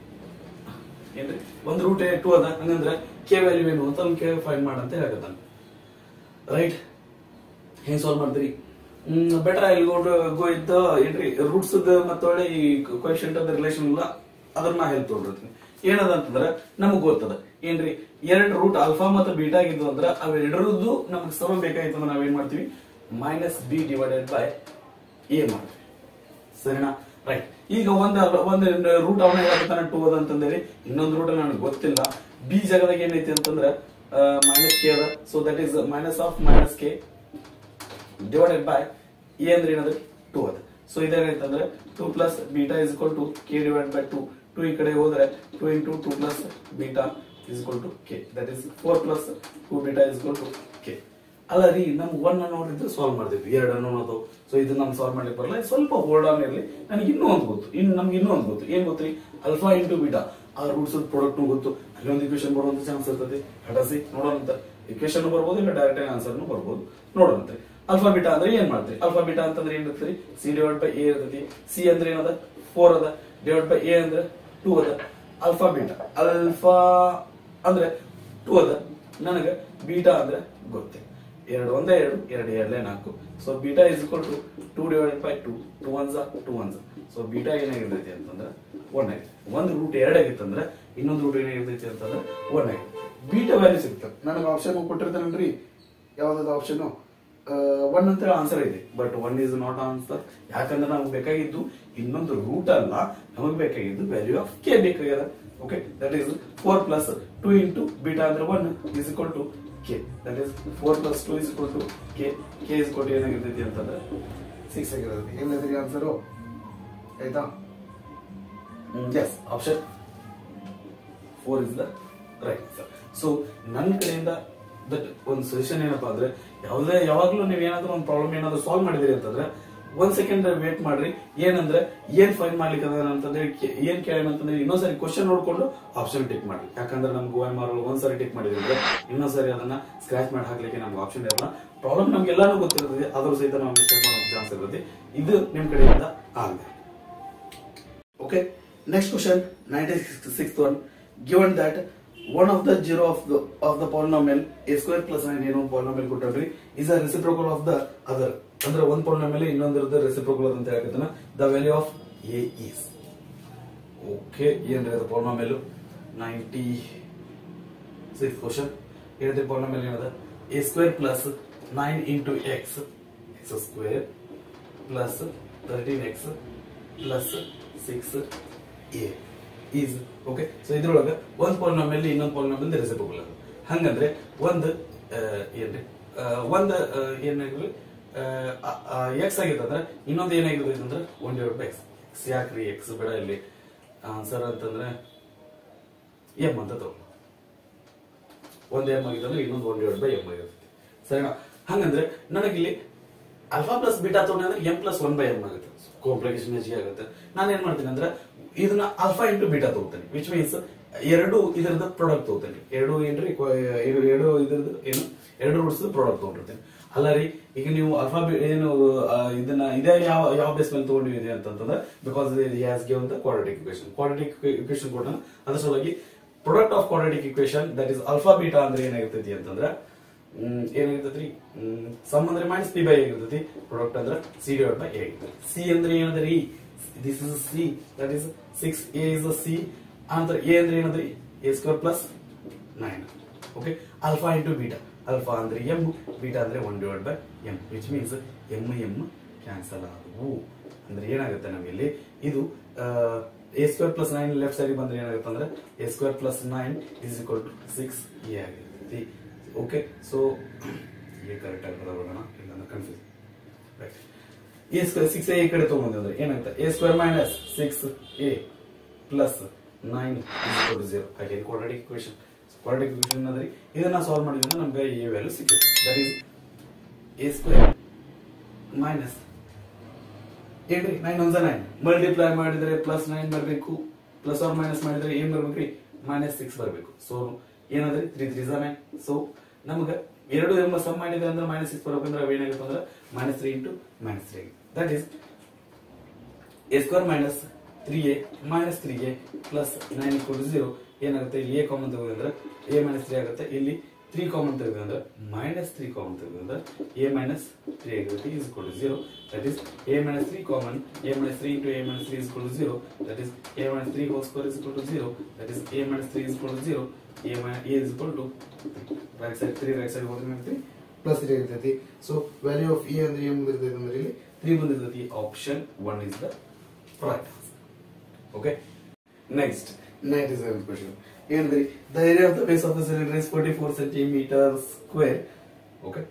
ಏನ್ರಿ ಒಂದು ರೂಟ್ ಟು ಅದ ಹಂಗಂದ್ರೆ ಕೆ ವ್ಯಾಲ್ಯೂ ಏನು ಅಂತ ಅವ್ನು ಕೆ ಫೈಂಡ್ ಮಾಡಂತ ಹೇಳಕತ್ತಾನ ರೈಟ್ ಹೆಂಗ್ ಸಾಲ್ವ್ ಮಾಡ್ತೀರಿ ಬೆಟರ್ ಐ ಗೋ ಗೋ ಇದ್ದ ಏನ್ರಿ ರೂಟ್ಸ್ ಮತ್ತೊಳ್ಳೆ ಈ ಕ್ವಶನ್ ಅದ ರಿಲೇಷನ್ ಇಲ್ಲ ಅದ್ರ ನಾ ಹೆಲ್ಪ್ ತೊಗೊಂಡಿರ್ತೀನಿ ಏನದ ಅಂತಂದ್ರ ನಮಗ್ ಗೊತ್ತದ ಏನ್ರಿ ಎರಡ್ ರೂಟ್ ಆಲ್ಫಾ ಮತ್ತು ಬೀಟಾ ಆಗಿದ್ವು ಅಂದ್ರ ಅವೆರಡರದ್ದು ನಮಗ್ ಸಮ ಬೇಕಾಗಿತ್ತು ಅಂದ್ರೆ ನಾವೇನ್ ಮಾಡ್ತೀವಿ minus b divided by a ಮಾಡ್ತೀವಿ ಸರಿನಾ ರೈಟ್ ಈಗ ಒಂದ್ ಒಂದ್ ರೂಟ್ ಅವನ ಹೇಳಕತ್ತಾನ ಟೂ ಅದ ಅಂತಂದೇಳಿ ಇನ್ನೊಂದು ರೂಟ್ ನನಗೆ ಗೊತ್ತಿಲ್ಲ ಬಿ ಜಾಗದಾಗ ಏನೈತಿ ಅಂತಂದ್ರ ಮೈನಸ್ ಕೆ ಅದ so that is minus of minus k divided by a ಅಂದ್ರೆ ಏನದು ಟೂ ಅದ ಸೊ ಇದೇನೈತಂದ್ರೆ two plus beta is equal to k divide by two two ಈ ಕಡೆ ಹೋದ್ರೆ two into two plus beta is equal to k that is four plus two beta is equal to k ಅಲ್ಲ ರೀ ನಮ್ ಒನ್ ನೋಡಿದ್ರೆ ಸಾಲ್ವ್ ಮಾಡ್ತಿದ್ವಿ ಎರಡು ಅನ್ನೋದು ಸೊ ಇದು ನಮ್ಗೆ ಸಾಲ್ವ್ ಮಾಡ್ಲಿಕ್ಕೆ ಬರಲ್ಲ ಸ್ವಲ್ಪ ಹೋಲ್ಡ್ ಆನ್ ಇರಲಿ ನನಗೆ ಇನ್ನೂ ಒಂದು ಗೊತ್ತು ಇನ್ನು ನಮ್ಗೆ ಇನ್ನೂ ಒಂದು ಗೊತ್ತು ಏನ್ ಗೊತ್ತ್ರಿ ಅಲ್ಫಾ ಇಂಟು ಬೀಟಾ ಆ ರೂಟ್ಸ್ ಪ್ರಾಡಕ್ಟ್ ಗೊತ್ತು ಅಲ್ಲಿ ಒಂದು ಇಕ್ವೇಶನ್ ಬರುವಂತ ಚಾನ್ಸ್ ಇರ್ತದೆ ಹಟಾಸಿ ನೋಡೋಣ ಇಕ್ವೇಶನ್ ಬರ್ಬೋದು ಇಲ್ಲ ಡೈರೆಕ್ಟ್ ಆನ್ಸರ್ ಬರ್ಬೋದು ನೋಡೋಣಂತೆ ಅಲ್ಫಾ ಬೀಟಾ ಅಂದ್ರೆ ಏನ್ ಮಾಡ್ತೀರಿ ಅಲ್ಫಾ ಬೀಟಾ ಅಂತಂದ್ರೆ ಏನ್ ಇರ್ತದೆ ಸಿ ಡಿವೈಡ್ ಬೈ ಎ ಇರ್ತೈತಿ ಸಿ ಅಂದ್ರೆ ಏನದ ಫೋರ್ ಅದ ಡಿವೈಡ್ ಬೈ ಎ ಅಂದ್ರೆ ಟೂ ಅದ ಅಲ್ಫಾ ಬೀಟಾ ಅಲ್ಫಾ ಅಂದ್ರೆ ಟೂ ಅದ ನನಗೆ ಬೀಟಾ ಅಂದ್ರೆ ಗೊತ್ತೇ ಎರಡು ಒಂದೇ ಎರಡು ಎರಡು ಎರಡೇ ನಾಲ್ಕು so beta is equal to two divided by two two ones two ones so beta ಏನಾಗಿರ್ತೈತಿ ಅಂತಂದ್ರೆ ಒನ್ ಆಗೈತಿ ಒಂದು ರೂಟ್ ಎರಡು ಆಗಿತ್ತಂದ್ರೆ ಇನ್ನೊಂದು ರೂಟ್ ಏನಾಗಿರ್ತೈತಿ ಅಂತಂದ್ರೆ ಒನ್ ಆಗೈತಿ ಬೀಟಾ ವ್ಯಾಲ್ಯೂ ಸಿಗ್ತದೆ ನನಗೆ ಆಪ್ಷನ್ ಕೊಟ್ಟಿರ್ತಾನಲ್ರಿ ಯಾವ್ದಾದ್ರು ಆಪ್ಷನ್ ಒನ್ ಅಂತ ಆನ್ಸರ್ ಇದೆ but one is not answer ಯಾಕಂದ್ರೆ ನಮ್ಗೆ ಬೇಕಾಗಿದ್ದು ಇನ್ನೊಂದು ರೂಟ್ ಅಲ್ಲ ನಮಗೆ ಬೇಕಾಗಿದ್ದು ವ್ಯಾಲ್ಯೂ ಆಫ್ ಕೆ ಬೇಕಾಗ್ಯದ okay that is four plus two into beta ಅಂದ್ರೆ one is equal to k that is four plus two is equal to k k is ಕೊಟ್ಟು ಏನಾಗಿರ್ತೈತಿ ಅಂತಂದ್ರೆ ಸಿಕ್ಸ್ ಆಗಿರ್ತೈತಿ ಏನಿದ್ರಿ ಆನ್ಸರು ಆಯ್ತಾ yes option four is the right answer so ನನ್ನ ಕಡೆಯಿಂದ ದಟ್ ಒಂದು ಸಜೆಷನ್ ಏನಪ್ಪಾ ಅಂದ್ರೆ ಯಾವುದೇ ಯಾವಾಗ್ಲೂ ನೀವು ಏನಾದ್ರೂ ಒಂದು ಪ್ರಾಬ್ಲಮ್ ಏನಾದ್ರು ಸಾಲ್ವ್ ಮಾಡಿದಿರಿ ಅಂತಂದ್ರೆ ಒಂದ್ ಸೆಕೆಂಡ್ ವೇಟ್ ಮಾಡ್ರಿ ಏನಂದ್ರೆ ಏನ್ ಫೈನ್ ಮಾಡ್ಲಿಕ್ಕೆ ಅದ ಅಂತಂದ್ರೆ ಕೆ- ಏನ್ ಕೇಳೋಣ ಅಂತಂದ್ರೆ ಇನ್ನೊಂದ್ಸರಿ ಕ್ವಶನ್ ನೋಡ್ಕೊಂಡು ಆಪ್ಷನ್ ಟಿಕ್ ಮಾಡಿ ಯಾಕಂದ್ರೆ ನಮ್ಗೆ ಒನ್ ಮಾರ್ ಒಂದ್ಸರಿ ಟಿಕ್ ಮಾಡಿದ್ರೆ ಇನ್ನೊಂದ್ಸರಿ ಅದನ್ನ ಸ್ಕ್ರಾಚ್ ಮಾಡಿ ಹಾಕ್ಲಿಕ್ಕೆ ನಮ್ಗೆ ಆಪ್ಷನ್ ಇರಲ್ಲ ಪ್ರಾಬ್ಲಮ್ ನಮ್ಗೆ ಎಲ್ಲಾನು ಗೊತ್ತಿರ್ತದೆ ಅದ್ರ ಸಹಿತ ನಾವು ಮಿಸ್ಟೇಕ್ ಮಾಡೋ ಚಾನ್ಸ್ ಇರ್ತದೆ ಇದು ನಿಮ್ ಕಡೆಯಿಂದ ಆಗದೆ Okay. Next question, 96th one. Given that one of the zero of the of the polynomial a square plus 9 ಏನೋ polynomial ಕೊಟ್ಟವ್ರಿ is a reciprocal of the other. ಅಂದ್ರೆ ಒಂದ್ polynomial ಇನ್ನೊಂದಿರದ reciprocal ಅಂತ ಹೇಳಕತ್ತಾನ the value of a is. Okay, ಏನ್ರಿ ಅದು polynomial 96th question. ಏನಂದ್ರೆ polynomial ಏನದ a square plus 9 into x x square plus 13x plus 6a is okay so ಇದ್ರೊಳಗ ಒಂದ್ ಪಾಲಿನಾಮಿಯಲ್ ಇನ್ನೊಂದ್ ಪಾಲಿನಾಮಿಯಲ್ ರೆಸಿಪಬಲ್ ಅದು ಹಂಗಂದ್ರೆ ಒಂದು ಆ, ಏನ್ರಿ ಆ, ಒಂದ್ ಆ, ಏನಾಗ್ಲಿ ಎಕ್ಸ್ ಆಗಿರ್ತಂದ್ರೆ ಇನ್ನೊಂದು ಏನಾಗಿರ್ತೈತೆ ಅಂದ್ರೆ one divide by x x ಯಾಕ್ರಿ ಎಕ್ಸ್ ಬೇಡ ಇಲ್ಲಿ ಆನ್ಸರ್ ಅಂತಂದ್ರೆ ಎಂ ಅಂತ ತಗೊಂಡು ಒಂದ್ ಎಂ ಆಗಿತ್ತಂದ್ರೆ ಇನ್ನೊಂದು ಒನ್ ಡಿವೈಡ್ ಬೈ ಎಂ ಆಗಿರ್ತೈತಿ ಸರಿನಾ ಹಂಗಂದ್ರೆ ನನಗಿಲ್ಲಿ ಅಲ್ಫಾ ಪ್ಲಸ್ ಬೀಟಾ ತಗೊಂಡೆ ಅಂದ್ರೆ m plus one by m ಆಗುತ್ತೆ ಕಾಂಪ್ಲಿಕೇಶನ್ ಹೆಚ್ಚಿಗೆ ಆಗುತ್ತೆ ನಾನು ಏನ್ ಮಾಡ್ತೀನಿ ಅಂದ್ರೆ ಇದನ್ನ ಅಲ್ಫಾ ಇಂಟು ಬೀಟಾ ತಗೋತಾನೆ ವಿಚ್ ಮೀನ್ಸ್ ಎರಡು ಇದರದ ಪ್ರಾಡಕ್ಟ್ ತಗೋತಾನೆ ಎರಡು ಏನ್ರಿ ಕೊ- ಎರಡು ಎರಡು ಇದ್ರದ್ದು ಏನು ಎರಡು ರೂಟ್ಸ್ ಪ್ರಾಡಕ್ಟ್ ತಗೊಂಡಿರ್ತೇನೆ ಅಲ್ಲ ರೀ ಈಗ ನೀವು ಅಲ್ಫಾ ಏನು ಆ, ಇದನ್ನ ಇದೇ ಯಾವ ಯಾವ ಬೇಸ್ ಮೇಲೆ ತಗೊಂಡಿದ್ದೀರಿ ಅಂತಂತಂದ್ರೆ because has given the quadratic equation quadratic equation ಕೊಟ್ಟ ಅದ್ರ ಸಲುವಾಗಿ product of quadratic equation that is alpha beta ಅಂದ್ರೆ ಏನಾಗಿರ್ತೈತಿ ಅಂತಂದ್ರೆ ಹ್ಮ್, ಏನಾಗಿರ್ತೈತ್ರಿ ಸಮ್ ಅಂದ್ರೆ ಮೈನಸ್ ಪಿ ಬೈ ಆಗಿರ್ತೈತಿ ಪ್ರಾಡಕ್ಟ್ ಅಂದ್ರೆ ಸಿ ಡಿವೈಡ್ ಬೈ ಎ ಆಗಿರ್ತೈತಿ ಸಿ ಅಂದ್ರೆ ಏನಂದ್ರಿ this is c that is six a is c ಅಂದ್ರೆ ಎ ಅಂದ್ರೆ ಏನಂದ್ರಿ a square plus nine okay alpha into beta alpha ಅಂದ್ರೆ ಎಂ ಬೀಟಾ ಅಂದ್ರೆ one divide by m which means m m cancel ಆದವು ಅಂದ್ರೆ ಏನಾಗುತ್ತೆ ನಮಗೆ ಇದು a square plus nine left side ಬಂದ್ರೆ ಏನಾಗುತ್ತೆ ಅಂದ್ರೆ A square plus nine is equal to six a ಆಗಿರ್ತೈತಿ ಓಕೆ ಸೊ ಎ ಕರೆಕ್ಟ್ ಆಗಿ ಬರೋಣ ಇಲ್ಲಾಂದ್ರೆ confuse right a square six a ಕಡೆ ತಗೊಂಡ್ರೆ ಏನಾಗುತ್ತೆ a square minus six a plus nine zero ಹಾಗೆ ಕ್ವಾಡ್ರಾಟಿಕ್ ಇಕ್ವೇಶನ್ ಕ್ವಾಡ್ರಾಟಿಕ್ ಇಕ್ವೇಶನ್ ಅಂದ್ರೆ ಇದನ್ನ ಸಾಲ್ವ್ ಮಾಡಿದ್ರೆ ನಮ್ಗೆ ಎ ವ್ಯಾಲ್ಯೂ ಸಿಗುತ್ತೆ that is a square minus ಏನ್ರಿ ನೈನ್ ಒನ್ಸ ನೈನ್ ಮಲ್ಟಿಪ್ಲೈ ಮಾಡಿದ್ರೆ ಪ್ಲಸ್ ನೈನ್ ಬರಬೇಕು ಪ್ಲಸ್ ಆರ್ ಮೈನಸ್ ಮಾಡಿದ್ರೆ ಏನ್ ಬರ್ಬೇಕ್ರಿ ಮೈನಸ್ ಸಿಕ್ಸ್ ಬರಬೇಕು ಸೊ ಏನಂದ್ರೆ ತ್ರೀ ತ್ರೀ ನೈನ್ ಸೊ ನಮ್ಗೆ ಎರಡು ಎಂಬ ಸಮ್ ಮಾಡಿದ್ರೆ ಅಂದ್ರೆ ಮೈನಸ್ ಸಿಕ್ಸ್ ಬರ್ಬೇಕಂದ್ರೆ ಅವು ಏನಾಗುತ್ತೆ ಅಂದ್ರೆ minus three into minus three that is a square minus three a minus three a plus nine equal to zero ಏನಾಗುತ್ತೆ ಇಲ್ಲಿ ಎ ಕಾಮನ್ ತೆಗೆದ್ರೆ ಎ ಮೈನಸ್ ತ್ರೀ ಆಗುತ್ತೆ ಇಲ್ಲಿ ತ್ರೀ ಕಾಮನ್ ತೆಗೆದ್ರೆ ಮೈನಸ್ ತ್ರೀ ಕಾಮನ್ ತೆಗೆದ್ರೆ ಎ ಮೈನಸ್ ತ್ರೀ ಆಗಿರುತ್ತೆ is equal to zero that is a minus three common a minus three into a minus three is equal to zero that is a minus three whole square is equal to zero that is a minus three is equal to zero a minus a is equal to right side three right side ಹೋದ್ರೆ ಏನಾಗುತ್ತೆ ಪ್ಲಸ್ ತ್ರೀ ಇರ್ತೈತಿ ಸೊ ವ್ಯಾಲ್ಯೂ ಆಫ್ ಎ ಅಂದ್ರೆ ಏನ್ ಬಂದಿರ್ತೈತಿ ಅಂದ್ರೆ ಇಲ್ಲಿ ತ್ರೀ ಬಂದಿರ್ತೈತಿ option one is the right okay next ninety seven question ಏನಂದ್ರಿ the area of the base of the cylinder is forty four centimetre square okay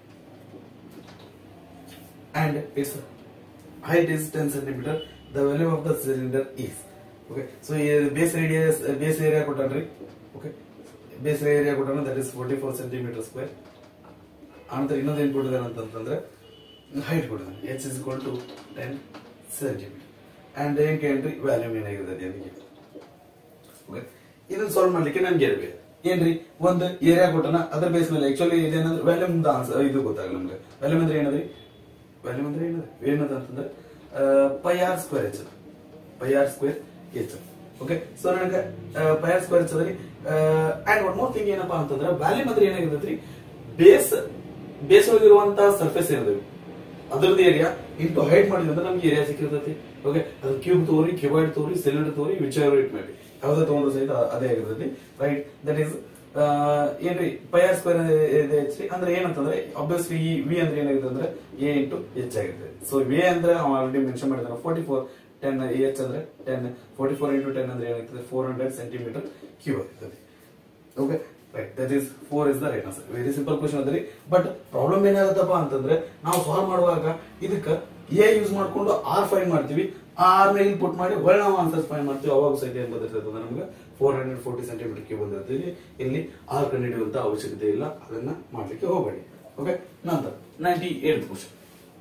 and its height is 10 centimeter the value of the cylinder is okay so here base radius uh, base area ಕೊಟ್ಟಾನ್ರಿ okay base area ಕೊಟ್ಟಾನ that is 44 centimeter square ಆನಂತರ ಇನ್ನೊಂದು ಏನ್ ಕೊಟ್ಟಿದ್ದಾನೆ ಅಂತಂತಂದ್ರೆ ಹೈಟ್ ಕೊಟ್ಟಿದ್ದಾನೆ H is equal to ten centimetre and ಏನ್ ಕೇಳ್ರಿ ವ್ಯಾಲ್ಯೂಮ್ ಏನಾಗಿರ್ತದೆ ಅದಕ್ಕೆ ಓಕೆ ಇದನ್ನ ಸಾಲ್ವ್ ಮಾಡ್ಲಿಕ್ಕೆ ನನ್ಗೆ ಇರ್ಬೇಕು ಏನ್ರಿ ಒಂದು ಏರಿಯಾ ಕೊಟ್ಟನ ಅದ್ರ ಬೇಸ್ ಮೇಲೆ ಆಕ್ಚುಲಿ ಇದೇನಂದ್ರೆ ವ್ಯಾಲ್ಯೂಮ್ ಆನ್ಸರ್ ಇದು ಗೊತ್ತಾಗಲ್ಲ ನಮ್ಗೆ ವ್ಯಾಲ್ಯೂಮ್ ಅಂದ್ರೆ ಏನದ್ರಿ ವ್ಯಾಲ್ಯೂಮ್ ಅಂದ್ರೆ ಏನದ ಏನದ ಅಂತಂದ್ರೆ pi r square H pi r square H okay so ನನಗೆ ಪೈ ಆರ್ ಸ್ಕ್ವೇರ್ ಎಚ್ ಅದ್ರಿ ಅಂಡ್ ಒನ್ ಮೋರ್ ಥಿಂಗ್ ಏನಪ್ಪಾ ಅಂತಂದ್ರೆ ವ್ಯಾಲ್ಯೂಮ್ ಅಂದ್ರೆ ಏನಾಗಿರ್ತೈತ್ರಿ ಬೇಸ್ ಬೇಸ್ ಒಳಗಿರುವಂತಹ ಸರ್ಫೇಸ್ ಏನಿದೆ ಅದ್ರದ್ದು ಏರಿಯಾ ಇಂಟು ಹೈಟ್ ಮಾಡಿದ್ರೆ ಅಂದ್ರೆ ನಮ್ಗೆ ಏರಿಯಾ ಸಿಕ್ಕಿರ್ತೈತಿ ಓಕೆ ಅದು ಕ್ಯೂಬ್ ತೋರಿ ಕ್ಯೂಬಾಯ್ಡ್ ತೋರಿ ಸಿಲಿಂಡರ್ ತೋರಿ whichever it may be ಯಾವ್ದು ತಗೊಂಡ್ರು ಸಹಿತ ಅದೇ ಆಗಿರ್ತೈತಿ ರೈಟ್ ದಟ್ ಈಸ್ ಏನ್ರಿ ಪೈ ಆರ್ ಸ್ಕ್ವೇರ್ ಇದೆ ಎಚ್ ಅಂದ್ರೆ ಏನಂತಂದ್ರೆ ಅಬ್ವಿಯಸ್ಲಿ ಈ ವಿ ಅಂದ್ರೆ ಏನಾಗುತ್ತೆ ಅಂದ್ರೆ ಎ ಇಂಟು ಎಚ್ ಆಗಿರ್ತದೆ ಸೊ ವಿ ಅಂದ್ರೆ ಆಲ್ರೆಡಿ ಮೆನ್ಷನ್ ಮಾಡಿದಾರೆ ಫೋರ್ಟಿ ಫೋರ್ ಟೆನ್ ಎಚ್ ಅಂದ್ರೆ ten forty four into ten ಅಂದ್ರೆ ಏನಾಗ್ತದೆ ಫೋರ್ ಹಂಡ್ರೆಡ್ ಸೆಂಟಿಮೀಟರ್ ಕ್ಯೂಬ್ ಆಗಿರ್ತದೆ okay right that is four is the right answer very simple question ಅದ್ರಿ ಬಟ್ ಪ್ರಾಬ್ಲಮ್ ಏನಾಗುತ್ತಪ್ಪ ಅಂತಂದ್ರೆ ನಾವು ಸಾಲ್ವ್ ಮಾಡುವಾಗ ಇದಕ್ಕೆ ಎ ಯೂಸ್ ಮಾಡ್ಕೊಂಡು ಆರ್ ಫೈನ್ ಮಾಡ್ತೀವಿ ಆರ್ ಮೇಲೆ ಪುಟ್ ಮಾಡಿ ಒಳ್ಳೆ ನಾವು ಆನ್ಸರ್ಸ್ ಫೈನ್ ಮಾಡ್ತೀವಿ ಅವಾಗ ಸಹಿತ ಏನ್ ಬಂದಿರ್ತದೆ ಅಂದ್ರೆ ನಮ್ಗೆ four hundred forty centimetre cube ಬಂದಿರ್ತೀವಿ ಇಲ್ಲಿ ಆರ್ ಕಂಡುಹಿಡಿಯುವಂತ ಅವಶ್ಯಕತೆ ಇಲ್ಲ ಅದನ್ನ ಮಾಡ್ಲಿಕ್ಕೆ ಹೋಗಬೇಡಿ ಓಕೆ ನಂತರ ninety eight question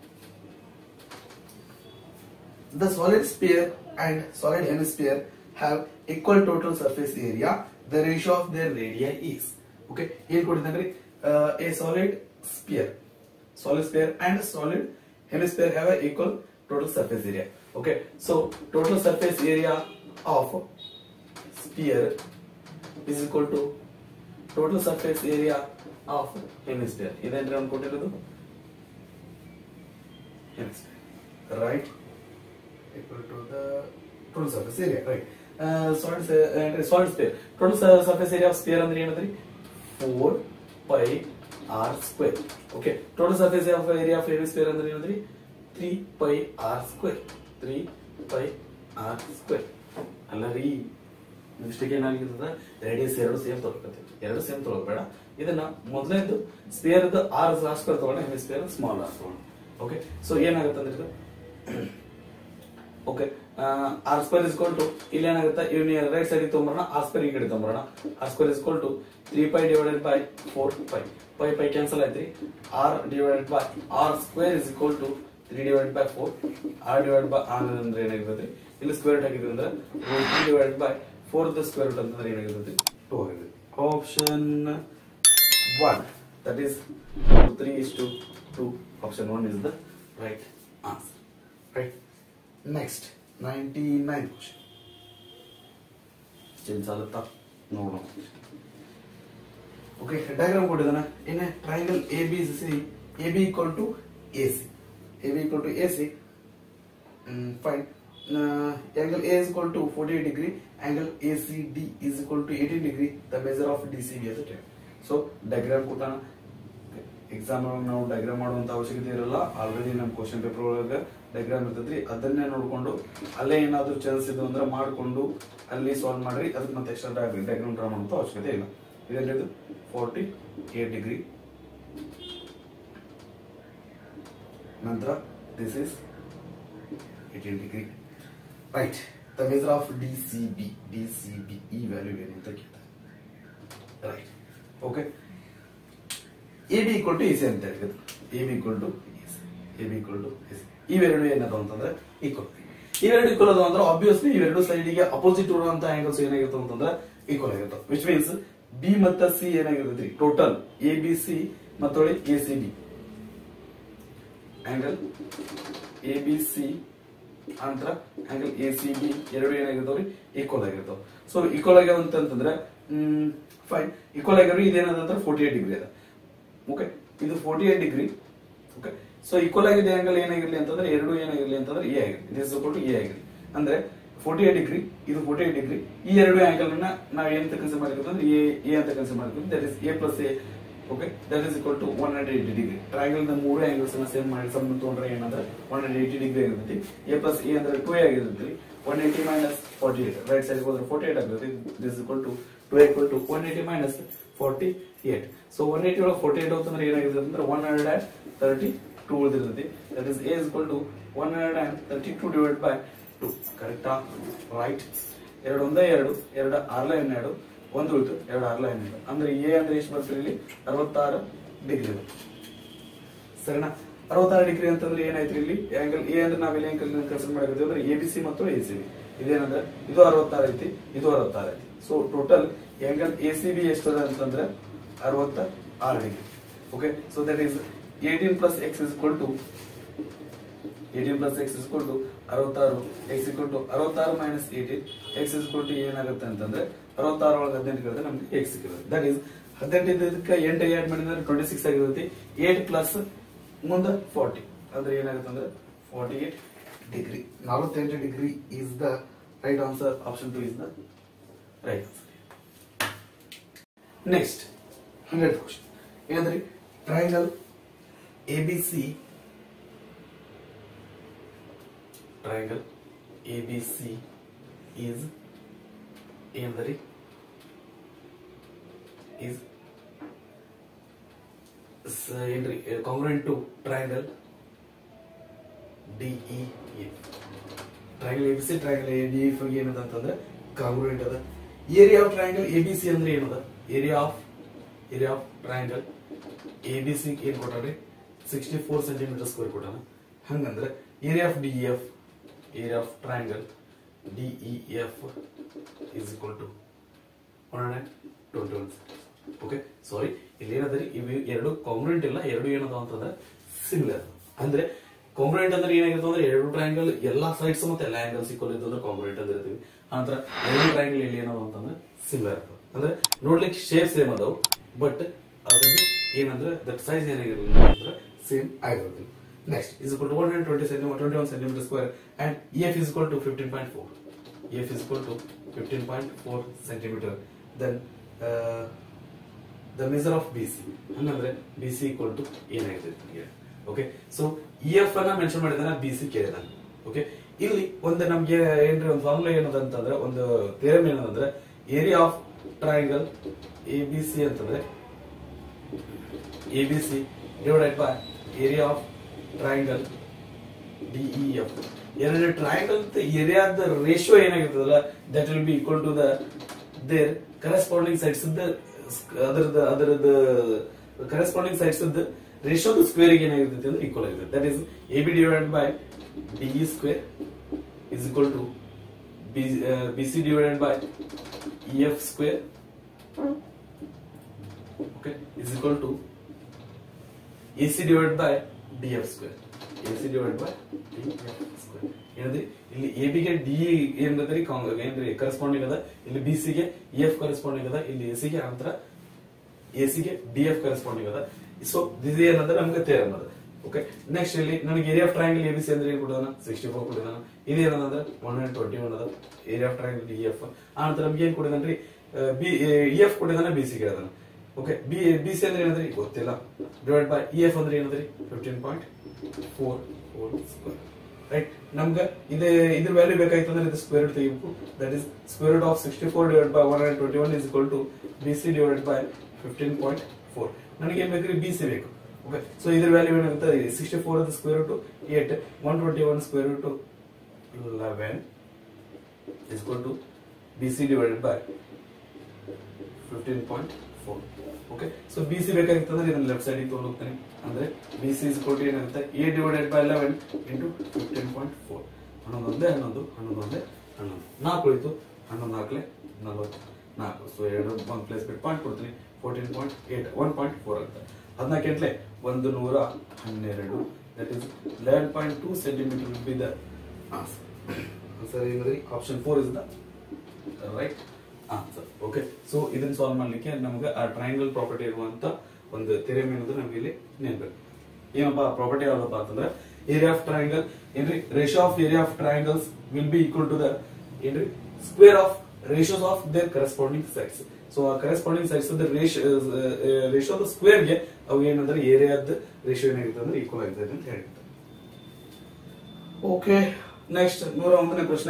The solid sphere and solid hemisphere have equal total surface area. The ratio of their radii is. Okay, ಏನ್ ಕೊಟ್ಟಿದ್ದಾನ್ರಿ a solid sphere, solid sphere and solid hemisphere have a equal total surface area. Okay, so total surface area of sphere is equal to total surface area of hemisphere. ಇದೇನ್ರಿ ಅವ್ನು ಕೊಟ್ಟಿರೋದು hemisphere, right? equal to the total surface area, right? Uh, solid, uh, solid sphere. Total su- surface area of sphere ಅಂದ್ರೆ ಏನಂದ್ರಿ four pi r square okay total surface of area of sphere ಅಂದ್ರೆ ಏನಂದ್ರಿ three pi r square three pi r square ಅಲ್ಲ ರೀ ಮಿಸ್ಟೇಕ್ ಏನಾಗಿರ್ತದ ರೇಡಿಯಸ್ ಎರಡು ಸೇಮ್ ತೊಗೊಳ್ಕತ್ತೀವಿ ಎರಡು ಸೇಮ್ ತೊಗೊಳ್ಬೇಡ ಇದನ್ನ ಮೊದಲನೇದು ಸ್ಪೇರ್ ಆರ್ ಆರ್ ಸ್ಕ್ವೇರ್ ತಗೊಂಡ ಹೆಮಿಸ್ಫಿಯರ್ ಸ್ಮಾಲ್ ಆರ್ ತಗೊಂಡು ಓಕೆ ಸೊ ಏನಾಗುತ್ತೆ ಅಂದ್ರೆ ಇದು okay r square is equal to ಇಲ್ಲಿ ಏನಾಗುತ್ತೆ ಇವ್ನ ರೈಟ್ ಸೈಡ್ ತೊಗೊಂಬರೋಣ ಆರ್ ಸ್ಕ್ವೇರ್ ಈ ಕಡೆ ತೊಗೊಂಬರೋಣ r square is equal to three pi divided by four pi pi pi cancel ಆಯ್ತ್ರಿ r divided by r square is equal to three divide by four r divide by r ಅಂದ್ರೆ ಏನಾಗಿರ್ತದೆ ಇಲ್ಲಿ ಸ್ಕ್ವೇರ್ ರೂಟ್ ಹಾಕಿದ್ವಿ ಅಂದ್ರೆ root three divide by four the square root ಅಂತಂದ್ರೆ ಏನಾಗಿರುತ್ತೆ ಟೂ ಆಗಿದೆ option one that is three is to to option one is the right answer right next ninety nine question change ಆಗುತ್ತಾ ನೋಡೋಣ ಓಕೆ ಡಯಾಗ್ರಾಮ್ ಕೊಟ್ಟಿದ್ದಾನೆ ಇನ್ನ triangle A B C A B equal to A C A B equal to A C fine angle A is equal to 48 degree, angle ACD is equal to 18 degree, the measure of DCB as a so diagram ಕೊಟ್ಟಾನ ಎಕ್ಸಾಮ್ ಒಳಗೆ ನಾವು ಡಯಾಗ್ರಾಮ್ ಮಾಡುವಂತ ಅವಶ್ಯಕತೆ ಇರಲ್ಲ ಆಲ್ರೆಡಿ ನಮ್ಮ ಕ್ವಶನ್ ಪೇಪರ್ ಒಳಗೆ ಡಯಾಗ್ರಾಮ್ ಇರ್ತೈತ್ರಿ ಅದನ್ನೇ ನೋಡ್ಕೊಂಡು ಅಲ್ಲೇ ಏನಾದ್ರು ಚಾನ್ಸ್ ಇದು ಅಂದ್ರೆ ಮಾಡ್ಕೊಂಡು ಅಲ್ಲಿ ಸಾಲ್ವ್ ಮಾಡ್ರಿ ಅದಕ್ಕೆ ಮತ್ತೆ ಎಕ್ಸ್ಟ್ರಾ ಡಯಾಗ್ರಾಮ್ ಡ್ರಾ ಮಾಡುವಂತ ಅವಶ್ಯಕತೆ ಇಲ್ಲ ಇದೇನಿದು ಫಾರ್ಟಿ ಏಟ್ ಡಿಗ್ರಿ ನಂತರ this is 18 degree. Right. The measure of DCB. DCB. ಈ ವ್ಯಾಲ್ಯೂ ಏನು ಅಂತ ಕೇಳ್ತಾರೆ right okay A B equal to A C ಅಂತ ಹೇಳಿದ್ರು A B equal to A B equal to A C ಇವೆರಡು ಏನದು ಅಂತಂದ್ರೆ ಈಕ್ವಲ್ ಇವೆರಡು ಈಕ್ವಲ್ ಅದಾವ ಅಂದ್ರೆ ಆಬ್ವಿಯಸ್ಲಿ ಇವೆರಡು ಸೈಡಿಗೆ ಅಪೋಸಿಟ್ ಇರುವಂತ ಆಂಗಲ್ಸ್ ಏನಾಗಿರ್ತವೆ ಅಂತಂದ್ರೆ ಈಕ್ವಲ್ ಆಗಿರ್ತವೆ ವಿಚ್ ಮೀನ್ಸ್ ಬಿ ಮತ್ತು ಸಿ ಏನಾಗಿರ್ತೈತಿ ಟೋಟಲ್ ಎ ಬಿ ಸಿ ಮತ್ತೊಳಿ A C B angle A B C ಅಂತರ ಆಂಗಲ್ ಎ ಸಿ ಬಿ ಎರಡು ಏನಾಗಿರ್ತಾವ್ರಿ ಈಕ್ವಲ್ ಆಗಿರ್ತಾವ ಸೊ ಈಕ್ವಲ್ ಆಗ್ಯಾವ ಅಂತಂದ್ರೆ ಫೈನ್ ಈಕ್ವಲ್ ಆಗಿರೋ ಇದೇನದಂದ್ರೆ ಫೋರ್ಟಿ ಏಟ್ ಡಿಗ್ರಿ ಅದ ಓಕೆ ಇದು forty eight degree okay so equal ಆಗಿದೆ ಆಂಗಲ್ ಏನಾಗಿರ್ಲಿ ಅಂತಂದ್ರೆ ಎರಡು ಏನಾಗಿರ್ಲಿ ಅಂತಂದ್ರೆ ಎ ಆಗಿರ್ಲಿ ದಿಸ್ ಟು ಎ ಆಗಿರ್ಲಿ ಅಂದ್ರೆ ಫೋರ್ಟಿ ಏಟ್ ಡಿಗ್ರಿ ಇದು ಫೋರ್ಟಿ ಏಟ್ ಡಿಗ್ರಿ ಈ ಎರಡು ಆಂಗಲ್ ನ ನಾವು ಏನಂತ ಕನ್ಸಿಡರ್ ಮಾಡಿರ್ತೀವಿ ಅಂದ್ರೆ ಎ ಎ ಅಂತ ಕನ್ಸಿಡರ್ ಮಾಡಿರ್ತೀವಿ that is A plus A okay that is equal to one hundred eighty degree triangle ನ ಮೂರು ಆಂಗಲ್ಸ್ ನ ಸೇಮ್ ಮಾಡಿ ಸಮ್ ತಗೊಂಡ್ರೆ ಏನಂದ್ರೆ ಒನ್ ಹಂಡ್ರೆಡ್ ಏಟಿ ಡಿಗ್ರಿ ಆಗಿರ್ತೈತಿ ಎ ಪ್ಲಸ್ ಎ ಅಂದ್ರೆ ಟೂ ಎ ಆಗಿರ್ತೈತಿ one eighty minus forty eight right side ಹೋದ್ರೆ ಫೋರ್ಟಿ ಏಟ್ ಆಗಿರುತ್ತೆ this equal to two equal to one eighty minus forty eight so one eighty ಒಳಗೆ ಫೋರ್ಟಿ ಏಟ್ ಅಂತಂದ್ರೆ ಏನಾಗಿದೆ ಅಂದ್ರೆ one hundred and thirty two ಉಳಿದಿರ್ತೈತಿ that is A equal to one hundred and thirty two divide by two ಕರೆಕ್ಟಾ ರೈಟ್ ಎರಡು ಒಂದೇ ಎರಡು ಎರಡು ಆರ್ಲ ಹನ್ನೆರಡು ಒಂದು ಉಳಿತು ಎರಡು ಆರ್ಲ ಹನ್ನೆರಡು ಅಂದ್ರೆ ಎ ಅಂದ್ರೆ ಎಷ್ಟು ಬರ್ತದೆ ಇಲ್ಲಿ ಅರವತ್ತಾರು ಡಿಗ್ರಿ ಸರಿನಾ ಅರವತ್ತಾರು ಡಿಗ್ರಿ ಅಂತಂದ್ರೆ ಏನಾಯ್ತು ಇಲ್ಲಿ ಆಂಗಲ್ ಎ ಅಂದ್ರೆ ನಾವೆಲ್ಲ ಆಂಗಲ್ ಕನ್ಸಿಡರ್ ಮಾಡಿರ್ತೀವಿ ಅಂದ್ರೆ ಎ ಬಿ ಸಿ ಮತ್ತು ಎ ಸಿ ಬಿ ಇದೇನಂದ್ರೆ ಇದು ಅರವತ್ತಾರು ಐತಿ ಇದು ಅರವತ್ತಾರು ಐತಿ so total angle A C B ಎಷ್ಟದ ಅಂತಂದ್ರೆ ಅರವತ್ತ ಆರು degree okay so that is eighteen plus X is equal to eighteen plus X is equal to ಅರವತ್ತಾರು ಎಕ್ಸ್ ಇಕ್ವಲ್ ಟು ಅರವತ್ತಾರು minus eighteen X is equal to ಏನಾಗುತ್ತೆ ಅಂತಂದ್ರೆ ಅರವತ್ತಾರು ಒಳಗೆ ಹದಿನೆಂಟು ಕಳೆದ್ರೆ ನಮ್ಗೆ ಎಕ್ಸ್ ಸಿಕ್ಕಿರುತ್ತೆ ದಟ್ ಈಸ್ ಹದಿನೆಂಟು ಇದಕ್ಕೆ ಎಂಟು ಆಡ್ ಮಾಡಿದ್ರೆ ಟ್ವೆಂಟಿ ಸಿಕ್ಸ್ ಆಗಿರುತ್ತೆ ಏಟ್ ಪ್ಲಸ್ ಮುಂದೆ ಫಾರ್ಟಿ ಅಂದ್ರೆ ಏನಾಗುತ್ತೆ ಅಂದ್ರೆ ಫಾರ್ಟಿ ಏಟ್ ಡಿಗ್ರಿ ನಲವತ್ತೆಂಟು degree is the right answer option two is the right answer next hundred question ಏನಂದ್ರೆ triangle A B C triangle ABC is ಏನಂದ್ರಿ is ಸ- ಏನ್ರಿ congruent to triangle D E triangle A B C triangle A D F ಏನದ ಅಂತಂದ್ರೆ ಕಾಂಗ್ರೆಂಟ್ ಅದ area of triangle A B C ಅಂದ್ರೆ ಏನದ area of area of triangle A B C ಏನ್ ಕೊಟ್ಟಾರಿ ಸಿಕ್ಸ್ಟಿ ಫೋರ್ ಸೆಂಟಿಮೀಟರ್ ಸ್ಕ್ವೇರ್ ಕೊಟ್ಟಾನ ಹಂಗಂದ್ರೆ area of D F area of triangle D E F is equal to one hundred twenty one okay sorry ಇಲ್ಲಿ ಏನಂದ್ರೆ ಇವು ಎರಡು ಕಾಂಗ್ರೆಂಟ್ ಇಲ್ಲ ಎರಡು ಏನದ ಅಂತಂದ್ರೆ ಸಿಮಿಲರ್ ಅಂದ್ರೆ ಕಾಂಗ್ರೆಂಟ್ ಅಂದ್ರೆ ಏನಾಗಿರ್ತದೆ ಅಂದ್ರೆ ಎರಡು ಟ್ರಯಾಂಗಲ್ ಎಲ್ಲಾ ಸೈಡ್ಸ್ ಮತ್ತೆ ಎಲ್ಲಾ ಆಂಗಲ್ಸ್ ಈಕ್ವಲ್ ಇದ್ದು ಕಾಂಗ್ರೆಂಟ್ ಅಂತ ಇರ್ತೀವಿ ನಂತರ ಎರಡು ಟ್ರಯಾಂಗಲ್ ಇಲ್ಲಿ ಏನದ ಅಂತಂದ್ರೆ ಸಿಮಿಲರ್ ಅಂದ್ರೆ ನೋಡ್ಲಿಕ್ಕೆ ಶೇಪ್ ಸೇಮ್ ಅದಾವ ಬಟ್ ಅದ್ರದ್ದು ಏನಂದ್ರೆ ದಟ್ ಸೈಜ್ ಏನಾಗಿರಲಿಲ್ಲ ಅಂದ್ರೆ ಸೇಮ್ ಆಗಿರೋದಿಲ್ಲ next is equal to one hundred twenty centimetre twenty one centimetre square and E F is equal to fifteen point four E F is equal to fifteen point four centimetre then the measure of B C ಹಂಗಂದ್ರೆ ಬಿ ಸಿ ಈಕ್ವಲ್ ಟು ಏನಾಗಿದೆ ಓಕೆ ಸೊ ಇ ಎಫ್ ಅನ್ನ ಮೆನ್ಷನ್ ಮಾಡಿದಾನೆ ಬಿ ಸಿ ಕೇಳಿದಾನೆ ಓಕೆ ಇಲ್ಲಿ ಒಂದು ನಮ್ಗೆ ಏನ್ರಿ ಒಂದು ಫಾರ್ಮುಲಾ ಏನದ ಅಂತಂದ್ರೆ ಒಂದು ಥಿಯರಮ್ ಏನದಂದ್ರೆ area of triangle A B C ಅಂತಂದ್ರೆ A B C divided by area of triangle D E F ಎರಡು triangle ಏರಿಯಾದ ratio ಏನಾಗಿರ್ತದಲ್ಲ that will be equal to the there corresponding sides ಅದರದ ಅದರದ ಕರೆಸ್ಪಾಂಡಿಂಗ್ ಸೈಡ್ಸ್ ರೇಷಿಯೋ ಸ್ಕ್ವೇರ್ ಏನಾಗಿರ್ತೈತಿ ಅಂದ್ರೆ ಈಕ್ವಲ್ ಆಗಿರುತ್ತೆ that is A B divided by D E square is equal to B C divided by E F square okay is equal to A C divide by D F square A C divide by D F square ಏನಂದ್ರೆ ಇಲ್ಲಿ ಎ ಬಿಗೆ ಡಿ ಏನಂದ್ರಿ ಏನ್ರಿ ಕರೆಸ್ಪಾಂಡಿಂಗ್ ಅದ ಇಲ್ಲಿ ಬಿ ಸಿ ಗೆ ಇ ಎಫ್ ಕರೆಸ್ಪಾಂಡಿಂಗ್ ಅದ ಇಲ್ಲಿ ಎ ಸಿ ಗೆ ಅಂತರ ಎ ಸಿ ಗೆ ಡಿ ಎಫ್ ಕರೆಸ್ಪಾಂಡಿಂಗ್ ಅದ ಸೊ ಇದು ಏನಂದ್ರೆ ನಮ್ಗೆ ತೇರಮ್ ಅದ ಓಕೆ ನೆಕ್ಸ್ಟ್ ಇಲ್ಲಿ ನನಗೆ area of triangle A B C ಅಂದ್ರೆ ಏನ್ ಕೊಡೋಣ ಸಿಕ್ಸ್ಟಿ ಫೋರ್ ಕೊಡಿದಾನ ಇದು ಏನಂದ್ರೆ ಒನ್ ಹಂಡ್ರೆಡ್ ಟ್ವೆಂಟಿ ಒನ್ ಅದ area of triangle D F ಆ ನಂತರ ನಮ್ಗೆ ಏನ್ ಕೊಡಿದಾನ್ರಿ ಬಿ ಇ ಎಫ್ ಕೊಡಿದಾನ ಬಿ ಸಿ ಗೆ ಅದಾನ ಓಕೆ ಬಿ ಬಿ ಸಿ ಅಂದ್ರೆ ಏನಂದ್ರಿ ಗೊತ್ತಿಲ್ಲ ಡಿವೈಡ್ ಬೈ ಇ ಎಫ್ ಅಂದ್ರೆ ಏನಂದ್ರಿ fifteen point four four square right ನಮ್ಗೆ ಇದು ಇದ್ರ ವ್ಯಾಲ್ಯೂ ಬೇಕಾಯ್ತು ಅಂದ್ರೆ ಇದು ಸ್ಕ್ವೇರ್ ರೂಟ್ ತೆಗಿಬೇಕು that is square root of sixty four divide by one hundred twenty one is equal to B C divide by fifteen point four ನನಗೆ ಏನ್ ಬೇಕ್ರಿ ಬಿ ಸಿ ಬೇಕು ಓಕೆ ಸೊ ಇದ್ರ ವ್ಯಾಲ್ಯೂ ಏನಾಗುತ್ತೆ ಸಿಕ್ಸ್ಟಿ ಫೋರ್ ಅದು square root eight one twenty one square root eleven is equal to B C divided by fifteen point four okay so B C ಬೇಕಾಗಿತ್ತು ಅಂದ್ರೆ ಇದನ್ನ ಲೆಫ್ಟ್ ಸೈಡ್ ತಗೊಂಡು ಹೋಗ್ತೀನಿ ಅಂದ್ರೆ ಬಿ ಸಿ ಇಸ್ ಕೊಟ್ಟು ಏನಾಗುತ್ತೆ A divided by eleven into fifteen point four ಹನ್ನೊಂದು ಒಂದೇ ಹನ್ನೊಂದು ಹನ್ನೊಂದು ಒಂದೇ ಹನ್ನೊಂದು ನಾಲ್ಕು ಉಳಿತು ಹನ್ನೊಂದು ನಾಲ್ಕಲೆ ನಲ್ವತ್ತು ನಾಲ್ಕು ಸೊ ಎರಡು ಒಂದು ಪ್ಲೇಸ್ ಬಿಟ್ಟು ಪಾಯಿಂಟ್ ಕೊಡ್ತೀನಿ fourteen point eight one point four ಅಂತ ಹದಿನಾಲ್ಕು ಎಂಟ್ಲೆ ಒಂದು ನೂರ ಹನ್ನೆರಡು that is eleven point two centimetre will be the answer ಏನಂದ್ರಿ option four is the right answer okay so ಇದನ್ನ ಸಾಲ್ವ್ ಮಾಡ್ಲಿಕ್ಕೆ ನಮಗೆ ಆ ಟ್ರಯಾಂಗಲ್ ಪ್ರಾಪರ್ಟಿ ಇರುವಂತ ಒಂದು ಥಿಯರಮ್ ಏನಂದ್ರೆ ನಮ್ಗೆ ಇಲ್ಲಿ ನೆನ್ಬೇಕು ಏನಪ್ಪ ಪ್ರಾಪರ್ಟಿ ಯಾವ್ದಪ್ಪ ಅಂತಂದ್ರೆ ಏರಿಯಾ ಆಫ್ ಟ್ರಯಾಂಗಲ್ ಏನ್ರಿ ratio of area of triangles will be equal to the ಏನ್ರಿ square of ratios of their corresponding sides so ಆ corresponding sides ratio of square ಗೆ ಅವು ಏನಂದ್ರೆ ಏರಿಯಾದ ರೇಷಿಯೋ ಏನಾಗಿರುತ್ತೆ ಅಂದ್ರೆ ಈಕ್ವಲ್ ಆಗಿರ್ತದೆ ಅಂತ ಹೇಳಿರ್ತಾರೆ ಓಕೆ ನೆಕ್ಸ್ಟ್ ನೂರ ಒಂದನೇ ಪ್ರಶ್ನೆ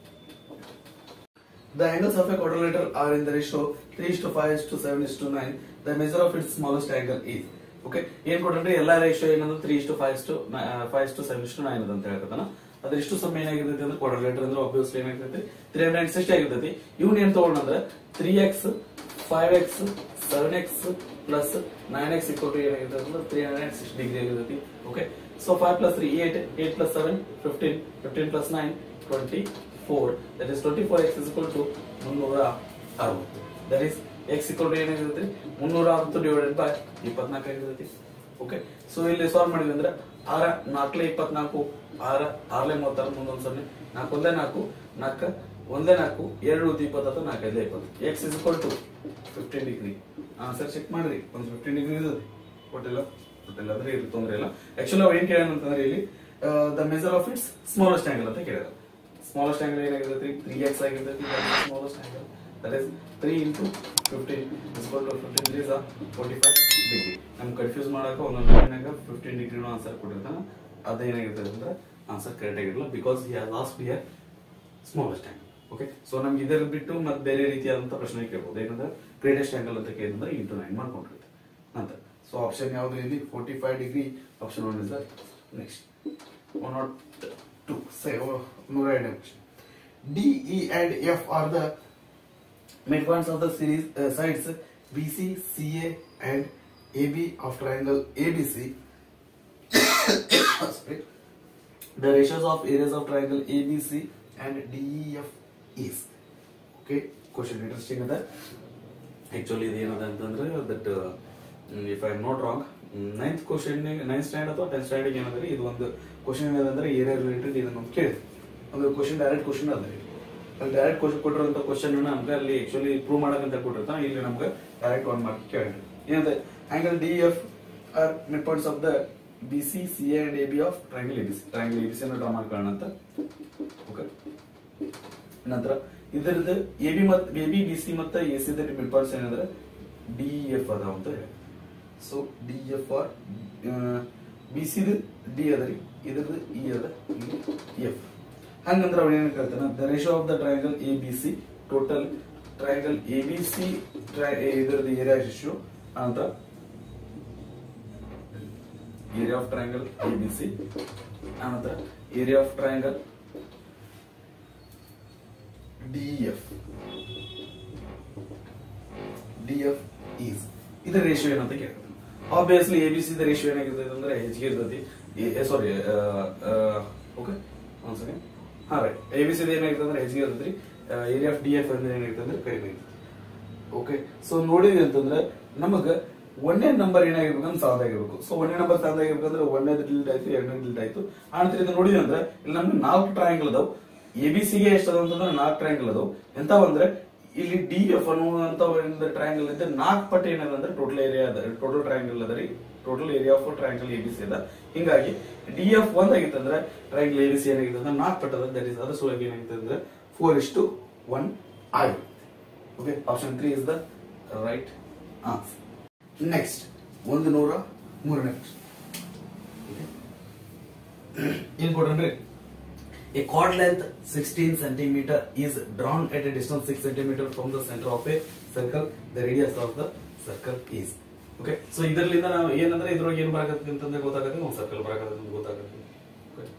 The angles of a quadrilateral are in the ratio 3 is to 5 is to 7 is to 9. The measure of its smallest angle is. Okay ಏನ್ ಕೊಟ್ಟರೆ ಎಲ್ಲಾ ರೇಷಿಯೋ ಏನಂದ್ರೆ ತ್ರೀ ಇಷ್ಟು ಫೈವ್ ಇಷ್ಟು ಫೈವ್ ಇಷ್ಟು ಸೆವೆನ್ ಇಷ್ಟು ನೈನ್ ಅಂತ ಹೇಳ್ತಾನ ಅದ್ರ ಇಷ್ಟು ಸಮಯ ಏನಾಗಿರ್ತೈತಿ ಅಂದ್ರೆ ಕ್ವಾಡ್ರಿಲೇಟರ್ ಅಂದ್ರೆ ಆಬ್ವಿಯಸ್ಲಿ ಏನಾಗಿರ್ತೈತಿ ತ್ರೀ ಹಂಡ್ರೆಡ್ ಅಂಡ್ ಸಿಕ್ಸ್ಟಿ ಆಗಿರ್ತೈತಿ ಇವ್ನ ಏನ್ ತಗೊಂಡ್ರೆ three x five x seven x plus nine x equal to ಏನಾಗಿರ್ತೈತಿ ಅಂದ್ರೆ three hundred and six degree ಆಗಿರ್ತೈತಿ okay so five plus three eight eight plus seven fifteen fifteen plus nine twenty four that is twenty four X is equal to ಮುನ್ನೂರ ಅರವತ್ತು that is x equal to ಏನಾಗಿರ್ತೈತಿ ಮುನ್ನೂರ ಅರವತ್ತು ಡಿವೈಡೆಡ್ ಬೈ ಇಪ್ಪತ್ನಾಲ್ಕು ಆಗಿರ್ತೈತಿ ಓಕೆ ಸೊ ಇಲ್ಲಿ ಸಾಲ್ವ್ ಮಾಡಿದ್ವಿ ಅಂದ್ರೆ ಆರ ನಾಲ್ಕಲೆ ಇಪ್ಪತ್ನಾಲ್ಕು ಆರ ಆರ್ಲೆ ಮೂವತ್ತಾರು ಮುಂದೊಂದು ಸೊನ್ನೆ ನಾಲ್ಕು ಒಂದೇ ನಾಲ್ಕು ನಾಲ್ಕ ಒಂದೇ ನಾಲ್ಕು ಎರಡು ಉದ್ದ ಇಪ್ಪತ್ತತ್ತು ನಾಲ್ಕೈದೇ ಇಪ್ಪತ್ತು x is equal to fifteen degree sir check ಮಾಡ್ರಿ ಒಂದು ಫಿಫ್ಟೀನ್ ಡಿಗ್ರಿ ಇರ್ತದೆ ಕೊಟ್ಟಿಲ್ಲ ಕೊಟ್ಟಿಲ್ಲ ಅಂದ್ರೆ ಇಲ್ಲಿ ತೊಂದ್ರೆ ಇಲ್ಲ ಆಕ್ಚುಲಿ ಅವ್ ಏನ್ ಕೇಳ್ಯಾನ ಅಂತಂದ್ರೆ ಇಲ್ಲಿ the measure of its smallest angle ಅಂತ ಕೇಳಿದ ಸ್ಮಾಲೆಸ್ಟ್ ಆಂಗಲ್ ಏನಾಗಿರ್ತೈತಿ ತ್ರೀ ಎಕ್ಸ್ ಆಗಿರ್ತೈತಿ smallest angle that is three into fifteen is equal to fifteen degrees forty five degree ನಮ್ ಕನ್ಫ್ಯೂಸ್ ಮಾಡಕ್ಕೆ ಒಂದೊಂದು ಲೈನಾಗ ಫಿಫ್ಟೀನ್ ಡಿಗ್ರಿನೂ ಆನ್ಸರ್ ಕೊಟ್ಟಿರ್ತಾನ ಅದೇನಾಗಿರ್ತದೆ ಅಂದ್ರೆ ಆನ್ಸರ್ ಕರೆಕ್ಟ್ ಆಗಿರಲ್ಲ because he has lost here smallest angle okay so ನಮ್ಗೆ ಇದರ ಬಿಟ್ಟು ಮತ್ತೆ ಬೇರೆ ರೀತಿಯಾದಂತ ಪ್ರಶ್ನೆ ಕೇಳ್ಬೋದು ಏನಂದ್ರೆ ಗ್ರೇಟೆಸ್ಟ್ ಆಂಗಲ್ ಅಂತ ಕೇಳಿದ್ರೆ ಇಂಟು ನೈನ್ ಮಾಡ್ಕೊಂಡಿರುತ್ತೆ ನಂತರ ಸೊ ಆಪ್ಷನ್ ಯಾವುದು ಇಲ್ಲಿ forty five degree option one is the next one not to say ನೂರ ಎರಡನೇ question D E and F are the midpoints of the series uh, sides BC, CA and AB of triangle ABC. Sorry. The ratios of areas of triangle ABC and DEF is. Okay, question interesting ಅದ ಆಕ್ಚುಲಿ ಇದು ಏನದ ಅಂತಂದ್ರೆ that if I am not wrong ninth question ninth stand ಅಥವಾ ಟೆಂತ್ ಸ್ಟ್ಯಾಂಡ್ ಏನಂದ್ರೆ ಇದು ಒಂದು ಕ್ವಶನ್ ಏನಂದ್ರೆ ಏರಿಯಾ ರಿಲೇಟೆಡ್ ಇದನ್ನ ಒಂದು ಕೇಳಿದೆ ಒಂದು ಕ್ವಶನ್ ಡೈರೆಕ್ಟ್ ಕ್ವಶನ್ ಅದ ಅಲ್ಲಿ ಡೈರೆಕ್ಟ್ ಕ್ವಶನ್ ಕೊಟ್ಟಿರುವಂತ ಕ್ವಶನ್ ನಮ್ಗೆ ಅಲ್ಲಿ ಆಕ್ಚುಲಿ ಪ್ರೂವ್ ಮಾಡಕಂತ ಕೊಟ್ಟಿರ್ತಾನೆ ಇಲ್ಲಿ ನಮ್ಗೆ ಡೈರೆಕ್ಟ್ ಒನ್ ಮಾರ್ಕ್ ಕೇಳಿದ್ರು ಏನಂದ್ರೆ angle D F are midpoints of the B C C A and A B of triangle A B C triangle A B C ಅನ್ನು ಡ್ರಾ ಮಾಡ್ಕೊಳ್ಳೋಣ ಅಂತ ಓಕೆ ನಂತರ ಇದರದ್ದು ಎ ಬಿ ಮತ್ ಎ ಬಿ ಬಿ ಸಿ ಮತ್ತು ಎ ಸಿ ಮಿಡ್ ಪಾಯಿಂಟ್ಸ್ ಏನಂದ್ರೆ ಡಿ ಎಫ್ ಅದಾವ ಅಂತ ಹೇಳಿ so D F are B C D ಅದ ರೀ ಇದ್ರದ್ದು ಇ ಅದ ಎಫ್ ಹಂಗಂದ್ರೆ ಅವ್ನು ಏನ್ ಕೇಳ್ತಾನ the ratio of the triangle A B C total triangle A B C ಇದರದ್ದು ಏರಿಯಾ ರೇಷಿಯೋ ಅಂತ area of triangle A B C ಆನಂತರ area of triangle D F D F is ಇದರ ರೇಷಿಯೋ ಏನಂತ ಕೇಳ್ತಾನೆ obviously A B C the ratio ಏನಾಗಿರ್ತದೆ ಅಂದ್ರೆ ಹೆಚ್ಚಿಗೆ ಇರ್ತೈತಿ ಸಾರಿ ಓಕೆ ಒಂದ್ ಸೆಕೆಂಡ್ ಹಾ ರೈಟ್ ಎ ಬಿ ಸಿ ಏನಾಗಿರ್ತದೆ ಅಂದ್ರೆ ಹೆಚ್ಚಿಗೆ ಇರ್ತದ್ರಿ ಏರಿಯಾ ಆಫ್ ಡಿ ಎಫ್ ಅಂದ್ರೆ ಏನಾಗಿರ್ತದೆ ಅಂದ್ರೆ ಕಡಿಮೆ ಇರ್ತದೆ ಓಕೆ ಸೊ ನೋಡಿದ್ವಿ ಅಂತಂದ್ರೆ ನಮಗ ಒಂದೇ ನಂಬರ್ ಏನಾಗಿರ್ಬೇಕು ಅಂತ ಸಾಧ್ಯ ಆಗಿರ್ಬೇಕು ಸೊ ಒಂದೇ ನಂಬರ್ ಸಾಧ್ಯ ಆಗಿರ್ಬೇಕಂದ್ರೆ ಒಂದೇ ಡಿಲೀಟ್ ಆಯ್ತು ಎರಡನೇ ಡಿಲೀಟ್ ಆಯ್ತು ಆನಂತರ ಇದು ನೋಡಿದ್ವಿ ಅಂದ್ರೆ ಇಲ್ಲಿ ನಮ್ಗೆ ನಾಲ್ಕು ಟ್ರಯಾಂಗಲ್ ಅದಾವ್ ಎ ಬಿ ಸಿಗೆ ಎಷ್ಟು ಅದಾವ ಅಂತಂದ್ರೆ ನಾಲ್ಕು ಟ್ರಯಾಂಗಲ್ ಅದಾವ್ ಎಂತಾವ ಅಂದ್ರೆ ಇಲ್ಲಿ ಡಿ ಎಫ್ ಅನ್ನುವಂತ ಒಂದು ಟ್ರಯಾಂಗಲ್ ಇದ್ದ ನಾಲ್ಕು ಪಟ್ಟು ಏನದ ಅಂದ್ರೆ ಟೋಟಲ್ ಏರಿಯಾ ಅದ ಟೋಟಲ್ ಟ್ರಯಾಂಗಲ್ ಅದ ರೀ total area of triangle A B C ಅದ ಹಿಂಗಾಗಿ ಡಿ ಎಫ್ ಒಂದ್ ಆಗಿತ್ತು ಅಂದ್ರೆ ಟ್ರಯಾಂಗಲ್ ಎ ಬಿ ಸಿ ಏನಾಗಿದೆ ಅಂದ್ರೆ ನಾಲ್ಕು ಪಟ್ಟು ಅದ ದಟ್ ಇಸ್ ಅದ್ರ ಸಲುವಾಗಿ ಏನಾಗಿದೆ ಅಂದ್ರೆ ಫೋರ್ ಇಸ್ ಟು ಒನ್ ಆಗಿದೆ okay option three is the right answer next ಒಂದು ನೂರ ಮೂರನೇ ಪ್ರಶ್ನೆ ಏನ್ ಕೊಡ್ರಿ A chord length 16 centimeter is drawn at a distance 6 centimeter from the center of a circle. The radius of the circle is. Okay so ಇದರಲ್ಲಿಂದ ನಾವು ಏನಂದ್ರೆ ಇದ್ರೊಳಗೆ ಏನ್ ಬರಾಕತ್ತಿ ಅಂತಂದ್ರೆ ಗೊತ್ತಾಗತ್ತೆ ಒಂದು ಸರ್ಕಲ್ ಬರಾಕತ್ತೆ ಅಂತ ಗೊತ್ತಾಗತ್ತೆ Okay.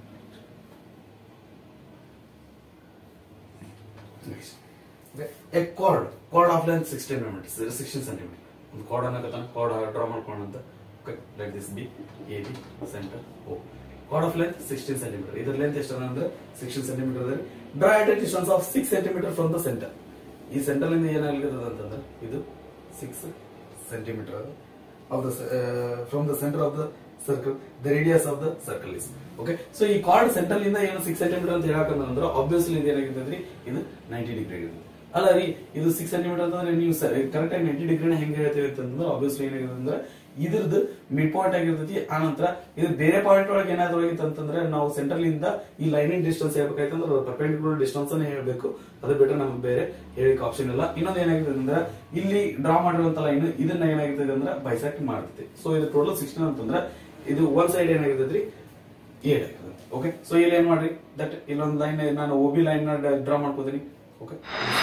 Next. Okay. A chord, chord of length 16 millimeters, 16 centimeter. ಒಂದು ಕಾರ್ಡ್ ಅನ್ನಕತ್ತಾನ ಕಾರ್ಡ್ ಡ್ರಾ ಮಾಡ್ಕೊಂಡಂತ okay let this be A B centre O chord of length sixteen centimetre ಇದರ ಲೆಂತ್ ಎಷ್ಟು ಅಂದ್ರೆ ಸಿಕ್ಸ್ಟೀನ್ ಸೆಂಟಿಮೀಟರ್ ಅದ draw at a distance of six centimetre from the centre ಈ ಸೆಂಟರ್ ಇಂದ ಏನಾಗ್ಲಿರ್ತದ ಅಂತಂದ್ರೆ ಇದು ಸಿಕ್ಸ್ ಸೆಂಟಿಮೀಟರ್ ಅದ of the from the centre of the circle the radius of the circle is okay so ಈ ಕಾರ್ಡ್ ಸೆಂಟರ್ ಇಂದ ಏನು ಸಿಕ್ಸ್ ಸೆಂಟಿಮೀಟರ್ ಅಂತ ಹೇಳಕಂದ್ರೆ ಆಬ್ವಿಯಸ್ಲಿ ಇದು ಏನಾಗಿರ್ತದ್ರಿ ಇದು ನೈಂಟಿ ಡಿಗ್ರಿ ಆಗಿರ್ತದೆ ಅಲ್ಲ ರೀ ಇದು ಸಿಕ್ಸ್ ಸೆಂಟಿಮೀಟರ್ ಅಂತಂದ್ರೆ ನೀವು ಕರೆಕ್ಟ್ ಆಗಿ ನೈಂಟಿ ಡಿಗ್ರಿನ ಹೆಂಗೆ ಹೇಳ್ತೇವೆ ಅಂತಂದ್ರೆ ಆಬ್ವಿಯಸ್ಲಿ ಏನಾಗಿದೆ ಅಂದ್ರೆ ಇದ್ರದ್ದು ಮಿಡ್ ಪಾಯಿಂಟ್ ಆಗಿರ್ತೈತಿ ಆನಂತರ ಇದು ಬೇರೆ ಪಾಯಿಂಟ್ ಒಳಗೆ ಏನಾದ್ರು ಆಗಿತ್ತು ಅಂತಂದ್ರೆ ನಾವು ಸೆಂಟ್ರಲ್ ಇಂದ ಈ ಲೈನಿಂಗ್ ಡಿಸ್ಟೆನ್ಸ್ ಹೇಳ್ಬೇಕಾಯ್ತಂದ್ರೆ ಪರ್ಪೆಂಡಿಕ್ಯುಲರ್ ಡಿಸ್ಟೆನ್ಸ್ ಅನ್ನ ಹೇಳ್ಬೇಕು ಅದು ಬಿಟ್ಟರೆ ನಮ್ಗೆ ಬೇರೆ ಹೇಳಿಕ್ ಆಪ್ಷನ್ ಇಲ್ಲ ಇನ್ನೊಂದು ಏನಾಗಿದೆ ಅಂದ್ರೆ ಇಲ್ಲಿ ಡ್ರಾ ಮಾಡಿರುವಂತ ಲೈನ್ ಇದನ್ನ ಏನಾಗಿರ್ತದೆ ಅಂದ್ರೆ ಬೈಸೆಕ್ಟ್ ಮಾಡ್ತೈತಿ ಸೊ ಇದು ಟೋಟಲ್ ಸಿಕ್ಸ್ಟೀನ್ ಅಂತಂದ್ರೆ ಇದು ಒಂದ್ ಸೈಡ್ ಏನಾಗಿರ್ತೈತ್ರಿ ಏಟ್ ಆಗ್ತದೆ ಓಕೆ ಸೊ ಇಲ್ಲಿ ಏನ್ ಮಾಡ್ರಿ ದಟ್ ಇಲ್ಲೊಂದು ಲೈನ್ ನಾನು ಒ ಬಿ ಲೈನ್ ಡ್ರಾ ಮಾಡ್ಕೋತೀನಿ ಓಕೆ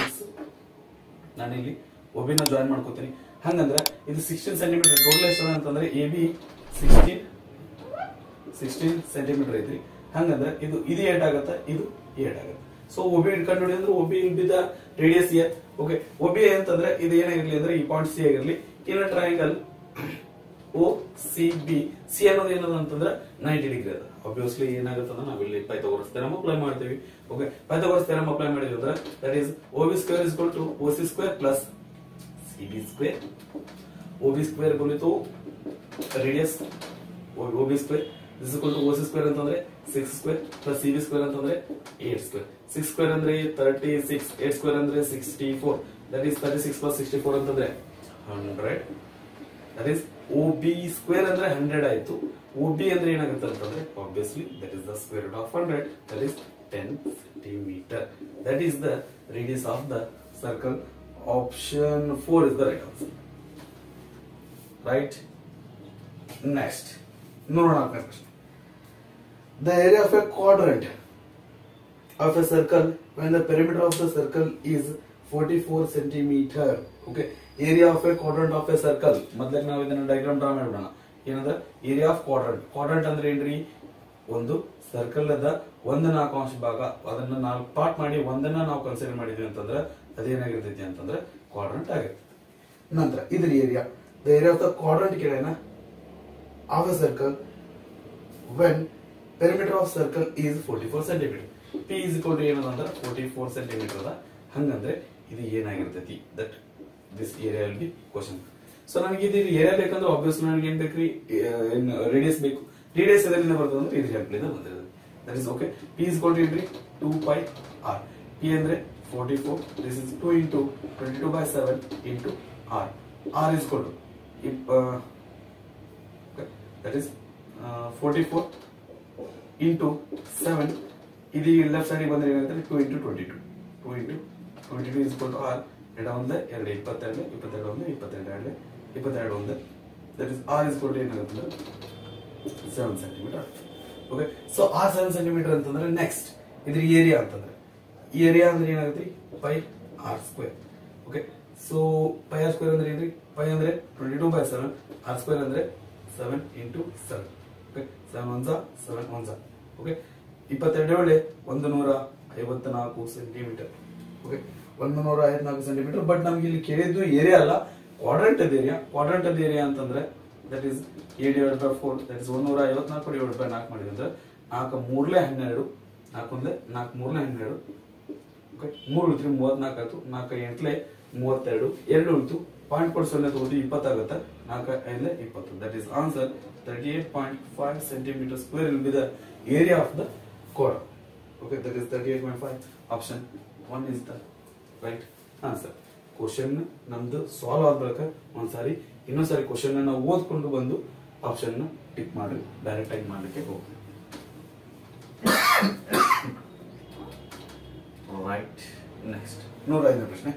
ನಾನು ಇಲ್ಲಿ ಒಬಿನ ಜಾಯಿನ್ ಮಾಡ್ಕೋತೀನಿ ಹಂಗಂದ್ರೆ ಇದು ಸಿಕ್ಸ್ಟೀನ್ ಸೆಂಟಿಮೀಟರ್ ಟೋಟಲ್ ಎಷ್ಟು ಅಂತಂದ್ರೆ A B sixteen sixteen centimetre ಐತ್ರಿ ಹಂಗಂದ್ರೆ ಇದು ಇದು ಏಟ್ ಆಗತ್ತ ಇದು ಏಟ್ ಆಗತ್ತೆ ಸೊ ಒಬಿ ಕಂಡು ಹಿಡಿದ್ರೆ ಅಂದ್ರೆ ಒಬಿ ಬಿ ದ ರೇಡಿಯಸ್ ಎ ಓಕೆ ಒಬಿ ಅಂತಂದ್ರೆ ಇದು ಏನಾಗಿರ್ಲಿ ಅಂದ್ರೆ ಈ ಪಾಯಿಂಟ್ ಸಿ ಆಗಿರ್ಲಿ in triangle O C B C ಅನ್ನೋದು ಏನದ ಅಂತಂದ್ರೆ ನೈಂಟಿ ಡಿಗ್ರಿ ಅದ ಆಬ್ವಿಯಸ್ಲಿ ಏನಾಗುತ್ತಂದ್ರೆ ನಾವು ಇಲ್ಲಿ ಪೈಥಾಗೋರಸ್ ಥೆರಮ್ ಅಪ್ಲೈ ಮಾಡ್ತೀವಿ ಓಕೆ ಪೈಥಾಗೋರಸ್ ಥೆರಮ್ ಅಪ್ಲೈ ಮಾಡಿದ್ವಿ ಅಂದ್ರೆ that is O B square is to O C square plus C B square O B square ಬಂದಿತ್ತು radius O B square this equal to O C square ಅಂತಂದ್ರೆ six square plus C B square ಅಂತಂದ್ರೆ ಏಟ್ ಸ್ಕ್ವೇರ್ ಸಿಕ್ಸ್ ಸ್ಕ್ವೇರ್ ಅಂದ್ರೆ ತರ್ಟಿ ಸಿಕ್ಸ್ ಏಟ್ ಸ್ಕ್ವೇರ್ ಅಂದ್ರೆ sixty four that is thirty six plus sixty four ಅಂತಂದ್ರೆ hundred that is O B square ಅಂದ್ರೆ ಹಂಡ್ರೆಡ್ ಆಯ್ತು ಓ ಬಿ ಅಂದ್ರೆ ಏನಾಗುತ್ತೆ ಅಂತಂದ್ರೆ obviously that is the square root of hundred that is ten centimetre that is the radius of the circle option four is the right answer right next ನೋಡೋಣ ನಾಲ್ಕನೇ ಪ್ರಶ್ನೆ the area of a quadrant of a circle when the perimeter of the circle is 44 centimeter okay area of a quadrant of a circle ಮೊದಲಿಗೆ ನಾವು ಇದನ್ನ ಡಯಾಗ್ರಾಮ್ ಡ್ರಾ ಮಾಡ್ಬಿಡೋಣ ಏನಂದ್ರೆ ಏರಿಯಾ ಆಫ್ ಕ್ವಾಡ್ರಂಟ್ ಕ್ವಾಡ್ರಂಟ್ ಅಂದ್ರೆ ಏನ್ರಿ ಒಂದು ಸರ್ಕಲ್ ಅದ ಒಂದು ನಾಲ್ಕು ಅಂಶ ಭಾಗ ಅದನ್ನ ನಾಲ್ಕು ಪಾರ್ಟ್ ಮಾಡಿ ಒಂದನ್ನ ನಾವು ಕನ್ಸಿಡರ್ ಮಾಡಿದ್ವಿ ಅಂತಂದ್ರೆ ಅದೇನಾಗಿರ್ತೈತಿ ಅಂತಂದ್ರೆ ಕ್ವಾಡ್ರಂಟ್ ಆಗಿರ್ತೈತಿ ನಂತರ ಇದ್ರ area the area of the quadrant ಕೇಳೋಣ of a circle when perimeter of circle is 44 centimeter p is equal to ಏನದ ಅಂದ್ರೆ 44 centimeter ಅದ ಹಂಗಂದ್ರೆ ಇದು ಏನಾಗಿರ್ತೈತಿ that this area will be question so ನನಗೆ ಇದು ಏರಿಯಾ ಬೇಕಂದ್ರೆ ಆಬ್ವಿಯಸ್ ನನಗೆ ಏನ್ ಬೇಕ್ರಿ ರೇಡಿಯಸ್ ಬೇಕು ರೇಡಿಯಸ್ ಎದರಿಂದ ಬರ್ತದೆ ಅಂದ್ರೆ ಇದ್ರ ಹೆಲ್ಪ್ ಬಂದಿರೋದು that is okay P is ಕೊಟ್ಟು ಏನ್ರಿ ಟೂ ಪೈ ಆರ್ ಪಿ ಅಂದ್ರೆ forty four this is two into twenty two by seven into r r is ಕೊಟ್ಟು that is uh, 44 into 7 ಇದು ಲೆಫ್ಟ್ ಸೈಡ್ ಬಂದ್ರೆ ಏನಾಗುತ್ತೆ two into twenty two two into twenty two is to r ಎರಡು ಒಂದು ಎರಡು ಇಪ್ಪತ್ತೆರಡು ಇಪ್ಪತ್ತೆರಡು ಒಂದು ಇಪ್ಪತ್ತೆರಡು ಎರಡು ಇಪ್ಪತ್ತೆರಡು ಒಂದು ದಟ್ ಇಸ್ ಆರ್ ಇಸ್ ಕೊಟ್ಟು ಏನಾಗುತ್ತೆ seven centimetre okay so r seven centimetre ಅಂತಂದ್ರೆ ನೆಕ್ಸ್ಟ್ ಇದ್ರ ಏರಿಯಾ ಅಂತಂದ್ರೆ ಏರಿಯಾ ಅಂದ್ರೆ ಏನಾಗುತ್ತೆ pi r square okay so pi r square ಅಂದ್ರೆ ಏನ್ರಿ ಪೈ ಅಂದ್ರೆ twenty two by seven r square ಅಂದ್ರೆ seven into seven okay seven ones seven ones okay ಇಪ್ಪತ್ತೆರಡು ಒಳ್ಳೆ ಒಂದು ನೂರ ಐವತ್ತ ನಾಲ್ಕು ಸೆಂಟಿಮೀಟರ್ ಓಕೆ ಒಂದು ನೂರ ಐವತ್ನಾಲ್ಕು ಸೆಂಟಿಮೀಟರ್ ಬಟ್ ನಮ್ಗೆ ಇಲ್ಲಿ ಕೇಳಿದ್ದು ಏರಿಯಾ ಅಲ್ಲ ಕ್ವಾಡ್ರಂಟ್ ಅದ ಏರಿಯಾ ಕ್ವಾಡ್ರಂಟ್ ಅದ ಏರಿಯಾ ಅಂತಂದ್ರೆ that is A divide by four that is ಒಂದೂರ ಐವತ್ನಾಲ್ಕು ಡಿವೈಡ್ ಬೈ ನಾಲ್ಕು ಮಾಡಿದ್ರೆ ಅಂದ್ರೆ ನಾಲ್ಕು ಮೂರ್ಲೆ ಹನ್ನೆರಡು ನಾಲ್ಕು ಒಂದೇ ನಾಲ್ಕು ಮೂರನೇ ಹನ್ನೆರಡು ಓಕೆ ಮೂರು ಉಳಿತ್ರಿ ಮೂವತ್ನಾಲ್ಕು ಆಯ್ತು ನಾಲ್ಕು ಎಂಟ್ಲೆ ಮೂವತ್ತೆರಡು ಎರಡು ಉಳಿತು ಪಾಯಿಂಟ್ ಕೊಡ್ ಸೊನ್ನೆ ತಗೊಂಡು ಇಪ್ಪತ್ತಾಗುತ್ತೆ ನಾಲ್ಕು ಐದಲೆ ಇಪ್ಪತ್ತು that is answer thirty eight point five centimetre square will be the area of the core okay that is thirty eight point five option one is the right answer question ನಮ್ದು ಸಾಲ್ವ್ ಆದ ಬಳಿಕ ಒಂದ್ಸಾರಿ ಇನ್ನೊಂದ್ಸಾರಿ ಕ್ವಶನ್ ನಾವು ಓದ್ಕೊಂಡು ಬಂದು ಆಪ್ಷನ್ ಟಿಕ್ ಮಾಡಿ ಡೈರೆಕ್ಟ್ ಆಗಿ ಮಾಡ್ಲಿಕ್ಕೆ ಹೋಗ್ತೀವಿ ರೈಟ್ ನೆಕ್ಸ್ಟ್ ನೂರ ಐದನೇ ಪ್ರಶ್ನೆ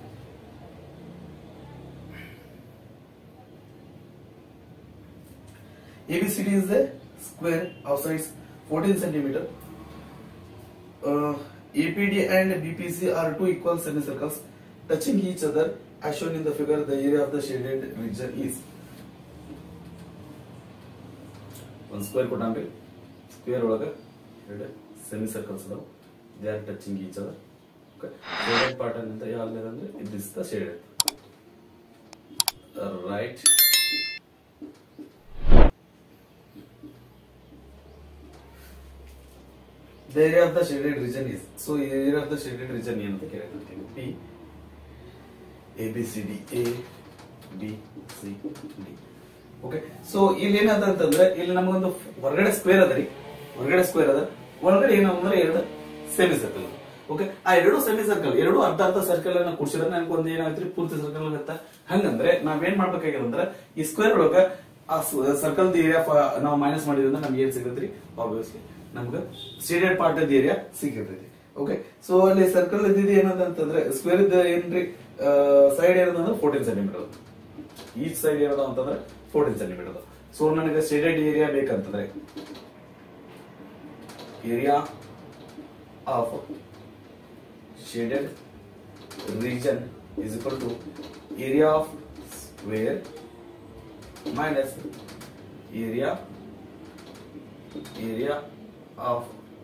ABCD is a square of size 14 centimeter. Uh, APD and BPC are two equal semicircles touching each other as shown in the figure. The area of the shaded region is ಒಂದು ಸ್ಕ್ವೇರ್ ಕೊಟ್ಟಾನ್ರಿ ಸ್ಕ್ವೇರ್ ಒಳಗೆ ಎರಡು ಸೆಮಿ ಸರ್ಕಲ್ಸ್ ಅದಾವ they are touching each other okay shaded part ಅಂತ ಯಾವ್ದು ಅಂದ್ರೆ it is the shaded right The area of the shaded region is so area of the shaded region ಏನಂತ ಕೇಳಿರ್ತೀವಿ P A B C D A B C D okay so ಇಲ್ಲಿ ಏನದ ಅಂತಂದ್ರೆ ಇಲ್ಲಿ ನಮಗೊಂದು ಹೊರಗಡೆ ಸ್ಕ್ವೇರ್ ಅದ ರೀ ಹೊರಗಡೆ ಸ್ಕ್ವೇರ್ ಅದ ಒಳಗಡೆ ಏನಂದ್ರೆ ಎರಡು ಸೆಮಿ ಸರ್ಕಲ್ ಓಕೆ ಆ ಎರಡು ಸೆಮಿ ಸರ್ಕಲ್ ಎರಡು ಅರ್ಧ ಅರ್ಧ ಸರ್ಕಲ್ ಅನ್ನ ಕುಡ್ಸಿದ್ರೆ ನನಗೆ ಒಂದು ಏನಾಗ್ತದೆ ಪೂರ್ತಿ ಸರ್ಕಲ್ ಆಗತ್ತ ಹಂಗಂದ್ರೆ ನಾವೇನ್ ಮಾಡ್ಬೇಕಾಗ್ಯದ ಅಂದ್ರೆ ಈ ಸ್ಕ್ವೇರ್ ಒಳಗ ಆ ಸರ್ಕಲ್ ಏರಿಯಾ ನಾವು ಮೈನಸ್ ಮಾಡಿದ್ರಿಂದ ನಮ್ಗೆ ಏನ್ ಸಿಗತ್ರಿ ಆಬ್ವಿಯಸ್ಲಿ ನಮ್ಗೆ ಶೇಡೆಡ್ ಪಾರ್ಟ್ ಅದ ಏರಿಯಾ ಸಿಗತೈತಿ ಓಕೆ ಸೊ ಅಲ್ಲಿ ಸರ್ಕಲ್ ಇದ್ದಿದ್ದು ಏನಂತಂದ್ರೆ ಸ್ಕ್ವೇರ್ ಇದ್ದ ಏನ್ರಿ ಸೈಡ್ ಏನಂದ್ರೆ ಫೋರ್ಟೀನ್ ಸೆಂಟಿಮೀಟರ್ ಈಚ್ ಸೈಡ್ ಏನದ ಅಂತಂದ್ರೆ ಫೋರ್ಟೀನ್ ಸೆಂಟಿಮೀಟರ್ ಸೊ ನನಗೆ ಶೇಡೆಡ್ ಏರಿಯಾ ಬೇಕಂತಂದ್ರೆ area of shaded region is equal to area of square minus area area of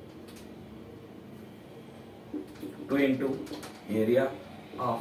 2 into area of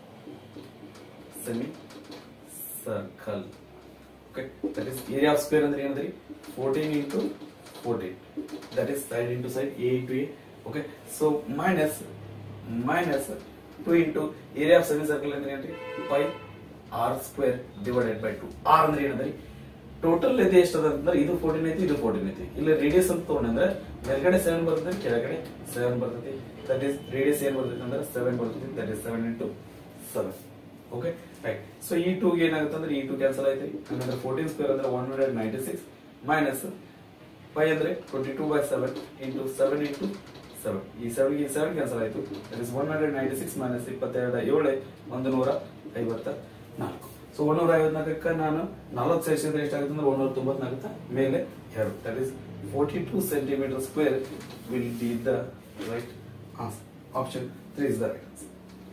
semi circle okay that is area of square ಅಂದ್ರೆ ಏನಂದ್ರಿ 14 into 14 that is side into side a into a okay so minus minus 2 into area of semicircle ಅಂದ್ರೆ ಏನ್ರಿ pi r square divided by 2 r ಅಂದ್ರೆ ಏನಂದ್ರಿ ಟೋಟಲ್ ಇದೆ ಎಷ್ಟದ ಅಂತಂದ್ರೆ ಇದು ಫೋರ್ಟೀನ್ ಐತಿ ಇದು ಫೋರ್ಟೀನ್ ಐತಿ ಇಲ್ಲಿ ರೇಡಿಯಸ್ ಅಂತ ತಗೊಂಡ್ರೆ ಮೇಲ್ಗಡೆ ಸೆವೆನ್ ಬರ್ತದೆ ಕೆಳಗಡೆ ಸೆವೆನ್ ಬರ್ತೈತಿ ದಟ್ ಈಸ್ ರೇಡಿಯಸ್ ಏನ್ ಬರ್ತೈತಿ ಅಂದ್ರೆ ಸೆವೆನ್ ಬರ್ತೈತಿ that is seven into seven okay right so ಈ ಟೂ ಏನಾಗುತ್ತೆ ಅಂದ್ರೆ ಈ ಟೂ ಕ್ಯಾನ್ಸಲ್ ಆಯ್ತು ಹಂಗಂದ್ರೆ ಫೋರ್ಟೀನ್ ಸ್ಕ್ವೇರ್ ಅಂದ್ರೆ one hundred ninety six minus five ಅಂದ್ರೆ twenty two by seven into seven into seven ಈ ಸೆವೆನ್ ಈ ಸೆವೆನ್ ಕ್ಯಾನ್ಸಲ್ ಆಯ್ತು that is one hundred ninety six minus ಇಪ್ಪತ್ತೆರಡು ಏಳು ಒಂದು ನೂರ ಐವತ್ತ ನಾಲ್ಕು ಸೊ ಒಂದೂರ ಐವತ್ನಾಲ್ಕಕ್ಕೆ ನಾನು ನಲವತ್ತು ಸೇರಿಸಿದ್ರೆ ಎಷ್ಟಾಗುತ್ತೆ ಅಂದ್ರೆ ಒಂದೂರ ತೊಂಬತ್ನಾಲ್ಕು ಮೇಲೆ ಎರಡು that is forty two centimetre square will be the right answer option three is the right answer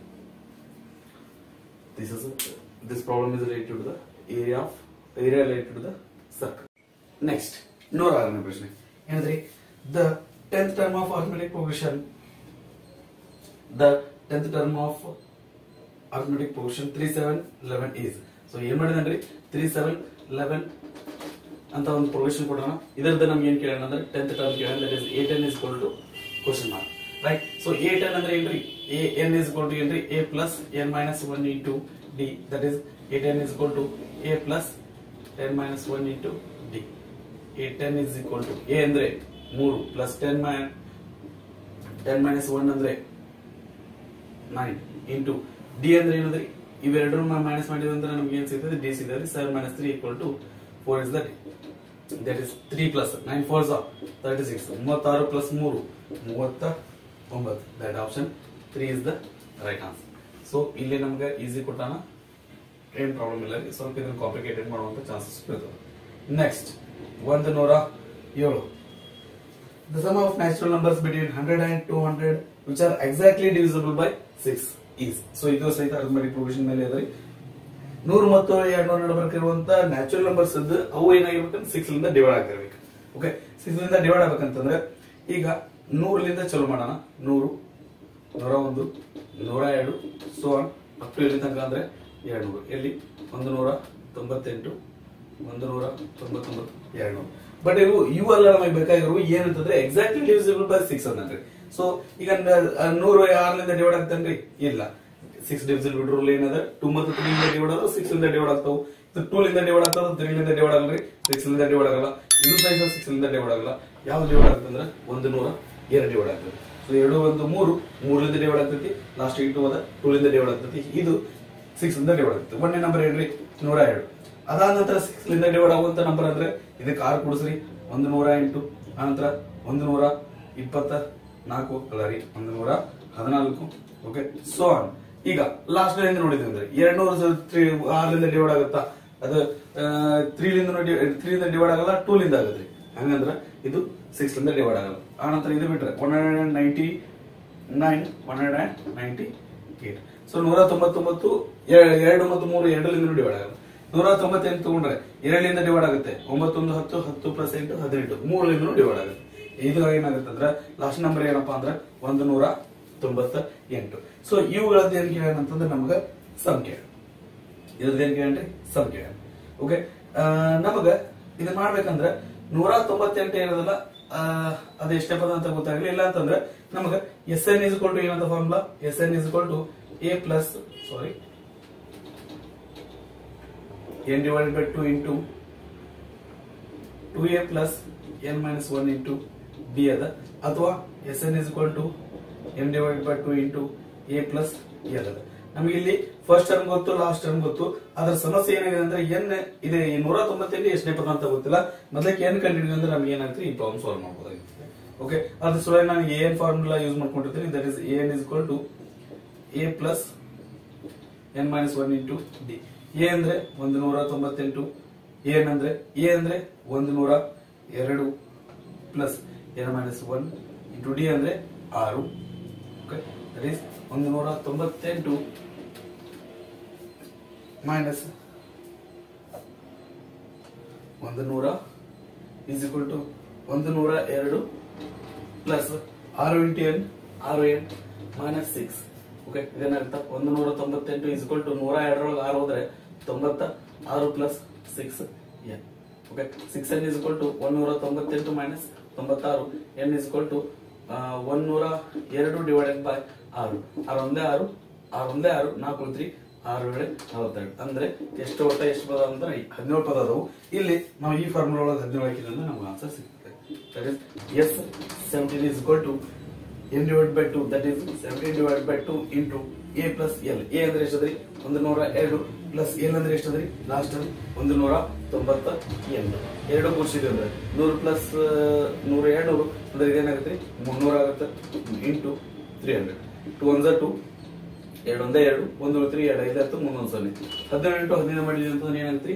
this is this problem is related to the area of area related to the circle next ನೂರ ಆರನೇ ಪ್ರಶ್ನೆ ಏನಂದ್ರೆ the tenth term of arithmetic progression the tenth term of arithmetic progression 3 7 11 is so ಏನ್ ಮಾಡಿದನ್ರಿ 3 7 11 ಅಂತ ಒಂದು ಪ್ರೊಗ್ರೆಷನ್ ಕೊಡೋಣ ಇದರದ ನಮ್ಗೆ ಏನ್ ಕೇಳೋಣ ಅಂದ್ರೆ ಟೆಂತ್ ಟರ್ಮ್ ಕೇಳೋಣ that is a ten is equal to question mark right so a ten ಅಂದ್ರೆ ಏನ್ರಿ a n is equal to ಏನ್ರಿ a plus N minus one into d that is a ten is equal to A plus ten minus one into D a ten is equal to a ಅಂದ್ರೆ ಮೂರು plus ten my ten minus one ಅಂದ್ರೆ ನೈನ್ ಇಂಟು ಡಿ ಅಂದ್ರೆ ಏನಂದ್ರೆ ಇವೆರಡರ ಮೈನಸ್ ಮಾಡಿದ್ರೆ ಅಂದ್ರೆ ನಮ್ಗೆ ಏನ್ ಸಿಗ್ತದೆ ಡಿ ಸಿಗ್ತದೆ seven minus three equal to four is that that is three plus nine four thirty six ಮೂವತ್ತಾರು ಪ್ಲಸ್ ಮೂರು ಮೂವತ್ತ ಒಂಬತ್ತು that option three is the right answer so ಇಲ್ಲಿ ನಮ್ಗೆ ಈಸಿ ಕೊಟ್ಟಾನ ಏನ್ ಪ್ರಾಬ್ಲಮ್ ಇಲ್ಲ ರೀ. ಸ್ವಲ್ಪ ಇದನ್ನ ಕಾಂಪ್ಲಿಕೇಟೆಡ್ ಮಾಡುವಂತ ಚಾನ್ಸಸ್ ಇರ್ತದೆ ನೆಕ್ಸ್ಟ್ ಒಂದು ನೂರ ಏಳು The sum of natural numbers between 100 and 200 which are exactly divisible by 6 is. So ಇದು ಸಹಿತ arithmetic progression ಮೇಲೆ ಅದ್ರಿ ನೂರು ಮತ್ತು ಎರಡು ನೂರ ನಡಬರ್ಕಿರುವಂತ ನ್ಯಾಚುರಲ್ ನಂಬರ್ಸ್ ಇದ್ದು ಅವು ಏನಾಗಿರ್ಬೇಕು ಸಿಕ್ಸ್ ಲಿಂದ ಡಿವೈಡ್ ಆಗಿರ್ಬೇಕು ಓಕೆ ಸಿಕ್ಸ್ ಲಿಂದ ಡಿವೈಡ್ ಆಗ್ಬೇಕಂತಂದ್ರೆ ಈಗ ನೂರಲಿಂದ ಚಲೋ ಮಾಡೋಣ ನೂರು ನೂರ ಒಂದು ನೂರ ಎರಡು ಸೊ ಅಪ್ ಟು ಎಲ್ಲಿ ತನಕ ಅಂದ್ರೆ ಎರಡು ನೂರು ಎಲ್ಲಿ ಒಂದು ನೂರ ತೊಂಬತ್ತೆಂಟು ಒಂದು ನೂರ ತೊಂಬತ್ತೊಂಬತ್ತು ಎರಡು ನೂರು ಬಟ್ ಇವು ಇವು ಅಲ್ಲ ನಮಗೆ ಬೇಕಾಗಿರುವ ಏನಂತಂದ್ರೆ ಎಕ್ಸಾಕ್ಟ್ಲಿ ಡಿವಿಸಿಬಲ್ ಬೈ ಸಿಕ್ಸ್ ಅಂತಂದ್ರಿ ಸೊ ಈಗ ನ- ಆ ನೂರು ಆರ್ಲಿಂದ ಡಿವೈಡ್ ಆಗ್ತಾನ್ರಿ ಇಲ್ಲ ಸಿಕ್ಸ್ ಡಿವಿಸಿಬಲ್ ರೂಲ್ ಏನದ ಟೂ ಮತ್ತು ತ್ರೀ ಇಂದ ಡಿವೈಡ್ ಆದ್ರೆ ಸಿಕ್ಸ್ ಇಂದ ಡಿವೈಡ್ ಆಗ್ತಾವ ಇದು ಟೂ ಲಿಂದ ಡಿವೈಡ್ ಆಗ್ತದ ತ್ರೀ ಲಿಂದ ಡಿವೈಡ್ ಆಗಲ್ರಿ ಸಿಕ್ಸ್ ಲಿಂದ ಡಿವೈಡ್ ಆಗಲ್ಲ ಇದು ಸೈಜ್ ಸಿಕ್ಸ್ ಲಿಂದ ಡಿವೈಡ್ ಆಗಲ್ಲ ಯಾವ್ದು ಡಿವೈಡ್ ಆಗ್ತಂದ್ರೆ ಒಂದು ನೂರ ಎರಡು ಡಿವೈಡ್ ಆಗ್ತದೆ ಸೊ ಎರಡು ಒಂದು ಮೂರು ಮೂರಲಿಂದ ಡಿವೈಡ್ ಆಗ್ತೈತಿ ಲಾಸ್ಟ್ ಇಂಟು ಅದ ಟೂ ಲಿಂದ ಡಿವೈಡ್ ಆಗ್ತೈತಿ ಇದು ಸಿಕ್ಸ್ ಇಂದ ಡಿವೈಡ್ ಆಗ್ತದೆ ಒಂದನೇ ನಂಬರ್ ಏನ್ರಿ ನೂರ ಎರಡು ಅದಾದ ನಂತರ ಸಿಕ್ಸ್ ಲಿಂದ ಡಿವೈಡ್ ಆಗುವಂತ ನಂಬರ್ ಅಂದ್ರೆ ಇದಕ್ಕೆ ಆರು ಕೂಡಿಸ್ರಿ ಒಂದು ನೂರ ಎಂಟು ಆನಂತರ ಒಂದು ನೂರ ಇಪ್ಪತ್ತ ನಾಲ್ಕು ಅಲ್ಲ ರೀ ಒಂದು ನೂರ ಹದಿನಾಲ್ಕು ಓಕೆ ಸೊ ಆನ್ ಈಗ ಲಾಸ್ಟ್ ಲೈನ್ ನೋಡಿದ್ವಿ ಅಂದ್ರೆ ಎರಡ್ ನೂರ ತ್ರೀ ಆರ್ಲಿಂದ ಡಿವೈಡ್ ಆಗುತ್ತಾ ಅದು ತ್ರೀ ಲಿಂದ ತ್ರೀ ಲಿಂದ ಡಿವೈಡ್ ಆಗಲ್ಲ ಟೂ ಲಿಂದ ಆಗುತ್ತೆ ಹಂಗಂದ್ರ ಇದು ಸಿಕ್ಸ್ ಲಿಂದ ಡಿವೈಡ್ ಆಗಲ್ಲ ಆನಂತರ ಇದು ಬಿಟ್ರೆ one hundred and ninety nine one hundred and ninety eight so ನೂರ ತೊಂಬತ್ತೊಂಬತ್ತು ಎ- ಎರಡು ಮತ್ತು ಮೂರು ಎರಡರಿಂದ ಡಿವೈಡ್ ಆಗಲ್ಲ ನೂರ ತೊಂಬತ್ತೆಂಟು ತಗೊಂಡ್ರೆ ಎರಡರಿಂದ ಡಿವೈಡ್ ಆಗುತ್ತೆ ಒಂಬತ್ತೊಂದು ಹತ್ತು ಹತ್ತು ಪ್ಲಸ್ ಎಂಟು ಹದಿನೆಂಟು ಮೂರರಿಂದ ಡಿವೈಡ್ ಆಗುತ್ತೆ ಇದು ಏನಾಗುತ್ತೆ ಅಂದ್ರೆ ಲಾಸ್ಟ್ ನಂಬರ್ ಏನಪ್ಪಾ ಅಂದ್ರೆ ಒಂದು ನೂರ ತೊಂಬತ್ತ ಎಂಟು ಸೊ ಇವುಗಳದ್ದು ಏನ್ ಕೇಳೋಣ ಅಂತಂದ್ರೆ ನಮ್ಗ ಸಂಖ್ಯೆ ಇದ್ರದ್ದು ಏನ್ ಕೇಳ್ರಿ ಸಂಖ್ಯೆ ಓಕೆ ನಮಗ ಇದನ್ನ ಮಾಡ್ಬೇಕಂದ್ರೆ ನೂರ ತೊಂಬತ್ತೆಂಟು ಏನದಲ್ಲ ಆ, ಅದು ಎಷ್ಟೇ ಪದ ಅಂತ ಗೊತ್ತಾಗ್ಲಿ ಇಲ್ಲ ಅಂತಂದ್ರೆ ನಮಗ ಎಸ್ ಎನ್ ಇಸ್ ಟು ಏನಂತ formula S N is to A plus sorry N divided by two into two A plus N minus one into B ಅದ ಅಥವಾ S N is to N divided by two into A plus L ಅದ ನಮಗೆ ಇಲ್ಲಿ ಫಸ್ಟ್ ಟರ್ಮ್ ಗೊತ್ತು ಲಾಸ್ಟ್ ಟರ್ಮ್ ಗೊತ್ತು ಅದರ ಸಮಸ್ಯೆ ಏನಿದೆ ಅಂದ್ರೆ ಎನ್ ಇದೆ ಈ ನೂರ ತೊಂಬತ್ತೆಂಟು ಎಷ್ಟನೇ ಪದ ಅಂತ ಗೊತ್ತಿಲ್ಲ ಮೊದಲಕ್ಕೆ ಎನ್ ಕಂಡಿಡಿದ್ವಿ ಅಂದ್ರೆ ನಮ್ಗೆ ಏನಾಗ್ತದೆ ಈ ಪ್ರಾಬ್ಲಮ್ ಸಾಲ್ವ್ ಮಾಡ್ಬೋದಾಗಿರ್ತದೆ ಓಕೆ ಅದ್ರ ಸಲುವಾಗಿ ನಾನು ಏನ್ ಫಾರ್ಮುಲಾ ಯೂಸ್ ಮಾಡ್ಕೊಂಡಿರ್ತೀನಿ that is N is to A plus N minus one into D A ಅಂದ್ರೆ ಒಂದು ನೂರ ತೊಂಬತ್ತೆಂಟು ಎನ್ ಅಂದ್ರೆ ಎ ಅಂದ್ರೆ ಒಂದು ನೂರ ಎರಡು plus N minus one into D ಅಂದ್ರೆ ಆರು ಓಕೆ ದಟ್ ಈಸ್ ಒಂದು ನೂರ ತೊಂಬತ್ತೆಂಟು ಮೈನಸ್ ಒಂದು ನೂರ ಈಸ್ ಈಕ್ವಲ್ ಟು ಒಂದು ನೂರ ಎರಡು ಪ್ಲಸ್ ಆರು ಇಂಟು ಎನ್ ಆರು ಎನ್ ಮೈನಸ್ ಸಿಕ್ಸ್ ಓಕೆ ಇದೇನಾಗುತ್ತೆ ಒಂದು ನೂರ ತೊಂಬತ್ತೆಂಟು ಇಸ್ ಇಕ್ವಲ್ ಟು ನೂರ ಎರಡರೊಳಗೆ ಆರು ಹೋದ್ರೆ ತೊಂಬತ್ತ ಆರು plus six N okay six N is equal to one ನೂರ ತೊಂಬತ್ತೆಂಟು ಮೈನಸ್ ತೊಂಬತ್ತಾರು N is equal to one ನೂರ ಎರಡು ಡಿವೈಡೆಡ್ ಬೈ ಆರು ಆರು ಒಂದೇ ಆರು ಆರು ಒಂದೇ ಆರು ನಾಲ್ಕು ತ್ರೀ ಆರು ವೇಳೆ ನಲವತ್ತೆರಡು ಅಂದ್ರೆ ಎಷ್ಟು ಒಟ್ಟ ಎಷ್ಟು ಪದ ಅಂದ್ರೆ ಹದಿನೇಳು ಪದ ಅದಾವು ಇಲ್ಲಿ ನಾವು ಈ ಫಾರ್ಮುಲಾ ಒಳಗೆ ಹದಿನೇಳು ಹಾಕಿದ್ರೆ ನಮ್ಗೆ ಆನ್ಸರ್ ಸಿಗ್ತದೆ that is S seventeen is equal to N divide by two that is seventeen divide by two into A plus L A ಅಂದ್ರೆ ಎಷ್ಟದ್ರಿ ಒಂದು ನೂರ ಎರಡು ಪ್ಲಸ್ ಎಲ್ ಅಂದ್ರೆ ಎಷ್ಟದ್ರಿ ಲಾಸ್ಟ್ ಒಂದು ನೂರ ತೊಂಬತ್ತ ಎಂಟು ಎರಡು ಕೂಡಿಸಿದ್ವಿ ಅಂದ್ರೆ ನೂರು ಪ್ಲಸ್ ನೂರ ಎರಡು ನೂರು ಅಂದ್ರೆ ಇದೇನಾಗುತ್ತೆ ಮುನ್ನೂರ ಆಗುತ್ತೆ into three hundred two one two ಎರಡು ಒಂದೇ ಎರಡು ಒಂದು ತ್ರೀ ಎರಡು ಐದು ಹತ್ತು ಮುನ್ನೂರು ಸೊನ್ನೆ ಹದಿನೇಳು ಇಂಟು ಹದಿನೈದು ಮಾಡಿದ್ವಿ ಅಂತಂದ್ರೆ ಏನಾಗುತ್ತೆ